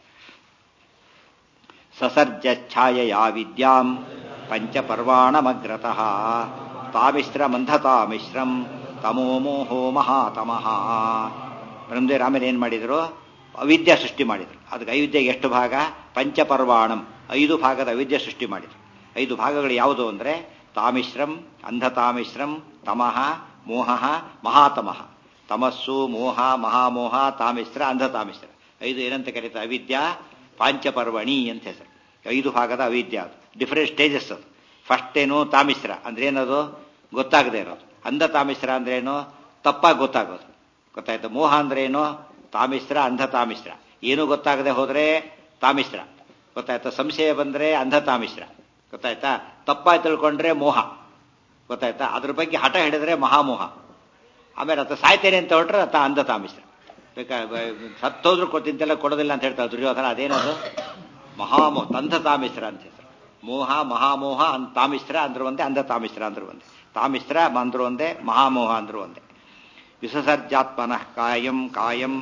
ಸಸರ್ಜ ಛಾಯೆಯ ವಿದ್ಯಾಂ ಪಂಚಪರ್ವಾಣಮಗ್ರತಃ ತಾಮಿಶ್ರ ಮಂಧತಾ ಮಿಶ್ರಂ ತಮೋ ಮೋಹೋ ಮಹಾತಮಃ ಬ್ರಹ್ಮದೇವ್ರ ಆಮೇಲೆ ಏನು ಮಾಡಿದರು ಅವಿದ್ಯಾ ಸೃಷ್ಟಿ ಮಾಡಿದರು ಅದಕ್ಕೆ ಅವಿದ್ಯೆಗೆ ಎಷ್ಟು ಭಾಗ ಪಂಚಪರ್ವಾಣಂ ಐದು ಭಾಗದ ಅವಿದ್ಯೆ ಸೃಷ್ಟಿ ಮಾಡಿದರು ಐದು ಭಾಗಗಳು ಯಾವುದು ಅಂದರೆ ತಾಮಿಶ್ರಂ ಅಂಧತಾಮಿಶ್ರಂ ತಮಃ ಮೋಹ ಮಹಾತಮಃ ತಮಸ್ಸು ಮೋಹ ಮಹಾಮೋಹ ತಾಮಿಶ್ರ ಅಂಧತಾಮಿಶ್ರ ಐದು ಏನಂತ ಕರೀತಾರೆ ಅವಿದ್ಯಾ ಪಾಂಚಪರ್ವಣಿ ಅಂತ ಹೆಸರು ಐದು ಭಾಗದ ಅವಿದ್ಯೆ ಅದು ಡಿಫರೆಂಟ್ ಸ್ಟೇಜಸ್ ಅದು ಫಸ್ಟ್ ಏನು ತಾಮಿಶ್ರ ಅಂದ್ರೆ ಏನದು ಗೊತ್ತಾಗದೆ ಇರೋದು ಅಂಧ ತಾಮಿಶ್ರ ಅಂದ್ರೆ ಏನು ತಪ್ಪಾಗಿ ಗೊತ್ತಾಗೋದು ಗೊತ್ತಾಯ್ತು ಮೋಹ ಅಂದ್ರೆ ಏನು ತಾಮಿಶ್ರ ಅಂಧ ತಾಮಿಶ್ರ ಏನು ಗೊತ್ತಾಗದೆ ಹೋದ್ರೆ ತಾಮಿಶ್ರ ಗೊತ್ತಾಯ್ತಾ ಸಂಶಯ ಬಂದ್ರೆ ಅಂಧ ತಾಮಿಶ್ರ ಗೊತ್ತಾಯ್ತಾ ತಪ್ಪಾಗಿ ತಿಳ್ಕೊಂಡ್ರೆ ಮೋಹ ಗೊತ್ತಾಯ್ತಾ ಅದ್ರ ಬಗ್ಗೆ ಹಠ ಹಿಡಿದ್ರೆ ಮಹಾಮೋಹ ಆಮೇಲೆ ಆತ ಸಾಯ್ತೇನೆ ಅಂತ ಹೊರಟ್ರೆ ಆತ ಅಂಧ ತಾಮಿಶ್ರ ಬೇಕಾ ಸತ್ತೋದ್ರು ಕೊಡ್ತಿಂತೆಲ್ಲ ಕೊಡೋದಿಲ್ಲ ಅಂತ ಹೇಳ್ತಾರೆ ದುರ್ಯೋಧನ ಅದೇನದು ಮಹಾಮೋಹ ಅಂಧ ತಾಮಿಶ್ರ ಅಂತ ಹೆಸರು ಮೋಹ ಮಹಾಮೋಹ ಅಂತ ತಾಮಿಶ್ರ ಅಂದ್ರು ಒಂದೇ ಅಂಧ ತಾಮಿಶ್ರ ಅಂದ್ರು ಒಂದೇ ತಾಮಿಶ್ರ ಅಂದ್ರು ಒಂದೇ ಮಹಾಮೋಹ ಅಂದ್ರು ಒಂದೇ ವಿಸಸರ್ಜಾತ್ಮನಃ ಕಾಯಂ ಕಾಯಂ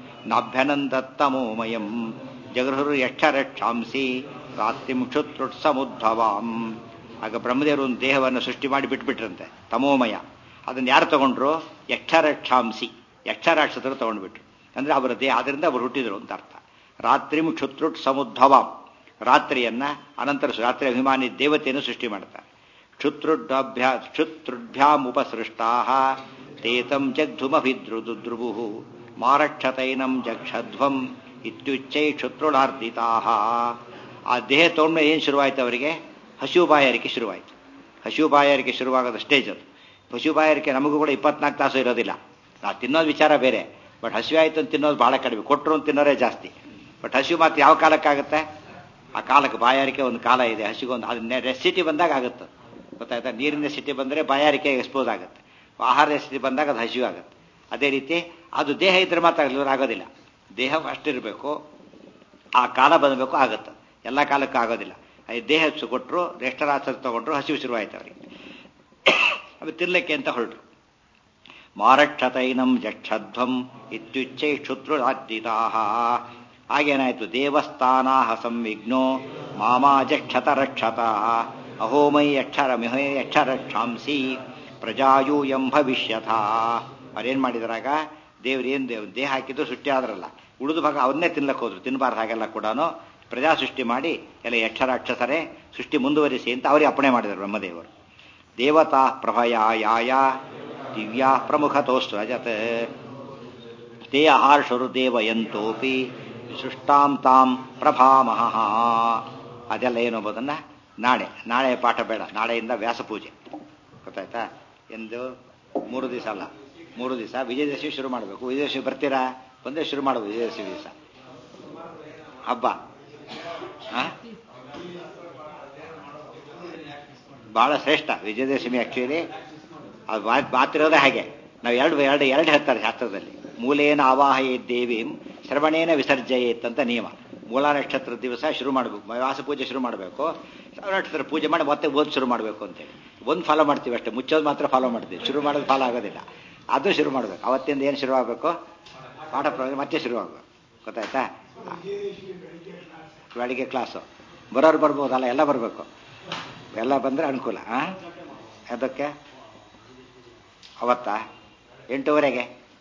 ನಾಭ್ಯನಂದತ್ತಮೋಮಯಂ ಜಗೃಹರು ಯಕ್ಷರಕ್ಷಾಂಸಿ ರಾತ್ರಿಂ ಕ್ಷುತ್ರುಟ್ ಸಮುದ್ಭವಾಂ ಆಗ ಬ್ರಹ್ಮದೇವರು ಒಂದು ದೇಹವನ್ನು ಸೃಷ್ಟಿ ಮಾಡಿ ಬಿಟ್ಬಿಟ್ರಂತೆ ತಮೋಮಯ ಅದನ್ನು ಯಾರು ತಗೊಂಡ್ರು ಯಕ್ಷರಕ್ಷಾಂಸಿ ಯಕ್ಷರಾಕ್ಷಸರು ತಗೊಂಡ್ಬಿಟ್ರು ಅಂದ್ರೆ ಅವರ ದೇಹ ಅದರಿಂದ ಅವರು ಹುಟ್ಟಿದ್ರು ಅಂತ ಅರ್ಥ ರಾತ್ರಿಂ ಕ್ಷುತ್ರುಟ್ ಸಮುದ್ಭವಾಂ ರಾತ್ರಿಯನ್ನ ಅನಂತರ ರಾತ್ರಿ ಅಭಿಮಾನಿ ದೇವತೆಯನ್ನು ಸೃಷ್ಟಿ ಮಾಡ್ತಾರೆ ಕ್ಷುತ್ರುಡ್ಭ್ಯಾ ಕ್ಷುತ್ರುಡ್ಭ್ಯಾಂ ಉಪಸೃಷ್ಟಾ ತೇತಂ ಜಗ್ಧುಮಭಿದ್ರುದುದ್ರುಭು ಮಾರಕ್ಷತೈನಂ ಜಕ್ಷಧ್ವಂ ಇತ್ಯುಚ್ಚೈ ಕ್ಷುತ್ರುಳಾರ್ದಿತಾ ಆ ದೇಹ ತಗೊಂಡ್ಮೇಲೆ ಏನು ಶುರುವಾಯ್ತು ಅವರಿಗೆ ಹಸಿವು ಬಾಯಾರಿಕೆ ಶುರುವಾಯಿತು ಹಸಿವು ಬಾಯಾರಿಕೆ ಶುರುವಾಗೋದು ಸ್ಟೇಜ್ ಅದು ಹಸಿವು ಬಾಯಾರಿಕೆ ನಮಗೂ ಕೂಡ ಇಪ್ಪತ್ನಾಲ್ಕು ತಾಸು ಇರೋದಿಲ್ಲ ನಾವು ತಿನ್ನೋದು ವಿಚಾರ ಬೇರೆ ಬಟ್ ಹಸಿವು ಆಯ್ತು ಅಂತ ತಿನ್ನೋದು ಬಹಳ ಕಡಿಮೆ ಕೊಟ್ಟರು ಅಂತ ತಿನ್ನೋರೇ ಜಾಸ್ತಿ ಬಟ್ ಹಸಿವು ಮಾತ್ರ ಯಾವ ಕಾಲಕ್ಕಾಗುತ್ತೆ ಆ ಕಾಲಕ್ಕೆ ಬಾಯಾರಿಕೆ ಒಂದು ಕಾಲ ಇದೆ ಹಸಿಗೊಂದು ಅದು ನೆಸಿಟಿ ಬಂದಾಗ ಆಗುತ್ತೆ ಗೊತ್ತಾಯ್ತಾ ನೀರಿನ ಸ್ಥಿತಿ ಬಂದರೆ ಬಾಯಾರಿಕೆ ಎಕ್ಸ್ಪೋಸ್ ಆಗುತ್ತೆ ಆಹಾರದ ಸ್ಥಿತಿ ಬಂದಾಗ ಅದು ಹಸಿವು ಆಗುತ್ತೆ ಅದೇ ರೀತಿ ಅದು ದೇಹ ಇದ್ರೆ ಮಾತ್ರ ಆಗೋದಿಲ್ಲ ದೇಹ ಅಷ್ಟಿರಬೇಕು ಆ ಕಾಲ ಬಂದಬೇಕು ಆಗುತ್ತೆ ಎಲ್ಲ ಕಾಲಕ್ಕೂ ಆಗೋದಿಲ್ಲ ದೇಹ ಕೊಟ್ಟರು ರೆಸ್ಟರಾಚರ್ ತಗೊಂಡ್ರು ಹಸಿವು ಶುರುವಾಯ್ತು ಅವರಿಗೆ ಅದು ತಿರ್ಲಿಕ್ಕೆ ಅಂತ ಹೊರಟರು ಮಾರಕ್ಷತೈನಂ ಜಕ್ಷಧ್ವಂ ಇತ್ಯುಚ್ಚೈ ಕ್ಷುತ್ರುರಾದ್ದಿತಾ ಹಾಗೇನಾಯ್ತು ದೇವಸ್ಥಾನಾಹ ಸಂವಿಘ್ನೋ ಮಾಮಾ ಜಕ್ಷತ ರಕ್ಷತ ಅಹೋಮೈ ಅಕ್ಷರ ಮಿಹೈ ಅಕ್ಷರಕ್ಷಾಂಸಿ ಪ್ರಜಾಯೂಯಂ ಭವಿಷ್ಯಥ ಅವ್ರೇನ್ ಮಾಡಿದ್ರಾಗ ದೇವ್ರು ಏನ್ ದೇವ್ ದೇಹ ಹಾಕಿದ್ರು ಸೃಷ್ಟಿ ಆದ್ರಲ್ಲ ಉಳಿದು ಭಾಗ ಅವನ್ನೇ ತಿನ್ಲಕ್ಕೆ ಹೋದ್ರು ತಿನ್ನಬಾರ್ದು ಹಾಗೆಲ್ಲ ಕೂಡ ಪ್ರಜಾ ಸೃಷ್ಟಿ ಮಾಡಿ ಎಲ್ಲ ಯಕ್ಷರಾಕ್ಷಸರೇ ಸೃಷ್ಟಿ ಮುಂದುವರಿಸಿ ಅಂತ ಅವರೇ ಅಪ್ಪಣೆ ಮಾಡಿದರು ಬ್ರಹ್ಮದೇವರು ದೇವತಾ ಪ್ರಭಯಾಯ ದಿವ್ಯಾ ಪ್ರಮುಖತೋಸ್ರಜತ್ ತೇ ಆರ್ಷರು ದೇವಯಂತೋಪಿ ಸೃಷ್ಟಾಂ ತಾಂ ಪ್ರಭಾಮಹ ಅದೆಲ್ಲ ಏನು ಎಂಬುದನ್ನ ನಾಳೆ ನಾಳೆ ಪಾಠ ಬೇಡ ನಾಳೆಯಿಂದ ವ್ಯಾಸಪೂಜೆ ಗೊತ್ತಾಯ್ತಾ ಎಂದು ಮೂರು ದಿವಸ ಅಲ್ಲ ಮೂರು ದಿವಸ ವಿಜಯದಶಮಿ ಶುರು ಮಾಡಬೇಕು ವಿಜಯದಶಮಿ ಬರ್ತೀರಾ ಬಂದರೆ ಶುರು ಮಾಡಬೇಕು ವಿಜಯದಶಮಿ ದಿವಸ ಹಬ್ಬ ಬಹಳ ಶ್ರೇಷ್ಠ ವಿಜಯದಶಮಿ ಆಕ್ಚುಲಿ ಅದು ಮಾತಿರೋದೇ ಹಾಗೆ ನಾವು ಎರಡು ಎರಡು ಎರಡು ಹೇಳ್ತಾರೆ ಶಾಸ್ತ್ರದಲ್ಲಿ ಮೂಲೇನ ಆವಾಹಯೇ ದೇವೀಂ ಶ್ರವಣೇನ ವಿಸರ್ಜಯೇತ್ ಅಂತ ನಿಯಮ ಮೂಲ ನಕ್ಷತ್ರ ದಿವಸ ಶುರು ಮಾಡಬೇಕು ವ್ಯಾಸ ಪೂಜೆ ಶುರು ಮಾಡಬೇಕು ನಕ್ಷತ್ರ ಪೂಜೆ ಮಾಡಿ ಮತ್ತೆ ಓದ್ ಶುರು ಮಾಡಬೇಕು ಅಂತೇಳಿ ಒಂದು ಫಾಲೋ ಮಾಡ್ತೀವಿ ಅಷ್ಟೇ ಮುಚ್ಚೋದು ಮಾತ್ರ ಫಾಲೋ ಮಾಡ್ತೀವಿ ಶುರು ಮಾಡೋದು ಫಾಲೋ ಆಗೋದಿಲ್ಲ ಅದು ಶುರು ಮಾಡಬೇಕು ಅವತ್ತಿಂದ ಏನು ಶುರು ಆಗಬೇಕು ಪಾಠ ಪ್ರವಚನ ಮತ್ತೆ ಶುರು ಆಗಬೇಕು ಗೊತ್ತಾಯ್ತಾ ಬೆಳಿಗ್ಗೆ ಕ್ಲಾಸು ಬರೋರು ಬರ್ಬೋದಲ್ಲ ಎಲ್ಲ ಬರಬೇಕು ಎಲ್ಲ ಬಂದರೆ ಅನುಕೂಲ ಹಾಂ ಅದಕ್ಕೆ ಅವತ್ತಾ ಎಂಟೂವರೆಗೆ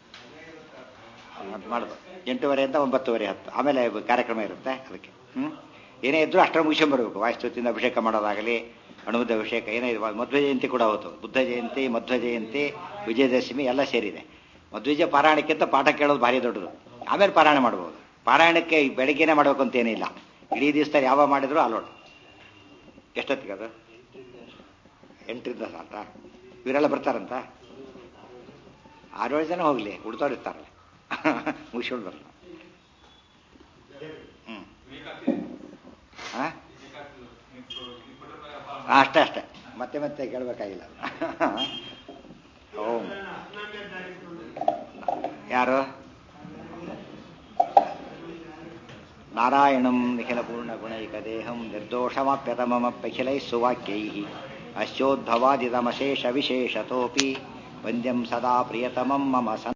ಅದು ಮಾಡ್ಬೋದು ಎಂಟೂವರೆಯಿಂದ ಒಂಬತ್ತುವರೆ ಹತ್ತು ಆಮೇಲೆ ಕಾರ್ಯಕ್ರಮ ಇರುತ್ತೆ ಅದಕ್ಕೆ ಹ್ಞೂ ಏನೇ ಇದ್ರೂ ಅಷ್ಟರ ಮುಗಿಸ್ಕೊಂಬರ್ಬೇಕು ವಾಯುಸ್ತುತಿಯಿಂದ ಅಭಿಷೇಕ ಮಾಡೋದಾಗಲಿ ಅಣುಬುದ್ಧ ಅಭಿಷೇಕ ಏನೇ ಇದು ಮಧ್ವ ಜಯಂತಿ ಕೂಡ ಹೋಯ್ತು ಬುದ್ಧ ಜಯಂತಿ ಮಧ್ವ ಜಯಂತಿ ವಿಜಯದಶಮಿ ಎಲ್ಲ ಸೇರಿದೆ ಮಧ್ವಿಜ ಪಾರಾಯಣಕ್ಕಿಂತ ಪಾಠ ಕೇಳೋದು ಭಾರಿ ದೊಡ್ಡದು ಆಮೇಲೆ ಪಾರಾಯಣ ಮಾಡ್ಬೋದು ಪಾರಾಯಣಕ್ಕೆ ಬೆಳಗ್ಗೆನೇ ಮಾಡಬೇಕು ಅಂತ ಏನಿಲ್ಲ ಇಡೀ ದಿವಸದಲ್ಲಿ ಯಾವಾಗ ಮಾಡಿದ್ರು ಅಲೋಡ್ ಎಷ್ಟೊತ್ತಿಗೆ ಅದು ಎಂಟರಿಂದ ಸಾಕ ಇವರೆಲ್ಲ ಬರ್ತಾರಂತ ಆರೇಳು ಜನ ಹೋಗಲಿ ಉಡ್ದವ್ರು ಇರ್ತಾರಲ್ಲ ಮುಗಿಸ್ಕೊಂಡು ಬರಲ್ಲ ಹ್ಞೂ ಹಾಂ ಅಷ್ಟೇ ಅಷ್ಟೇ ಮತ್ತೆ ಮತ್ತೆ ಕೇಳಬೇಕಾಗಿಲ್ಲ ಓಂ ಯಾರು ನಾರಾಯಣಂ ನಿಖಿಲಪೂರ್ಣಗುಣೈಕದೇಹಂ ನಿರ್ದೋಷಮಾಪ್ಯತಮಮಪ್ಯಖಿಲೈः ಸುವಾಕ್ಯೈः ಅಶ್ಯೋದ್ಭವಾದಿತಮಶೇಷವಿಶೇಷತೋऽಪಿ ವಂದ್ಯಂ ಸದಾ ಪ್ರಿಯತಮಂ ಮಮ ಸನ್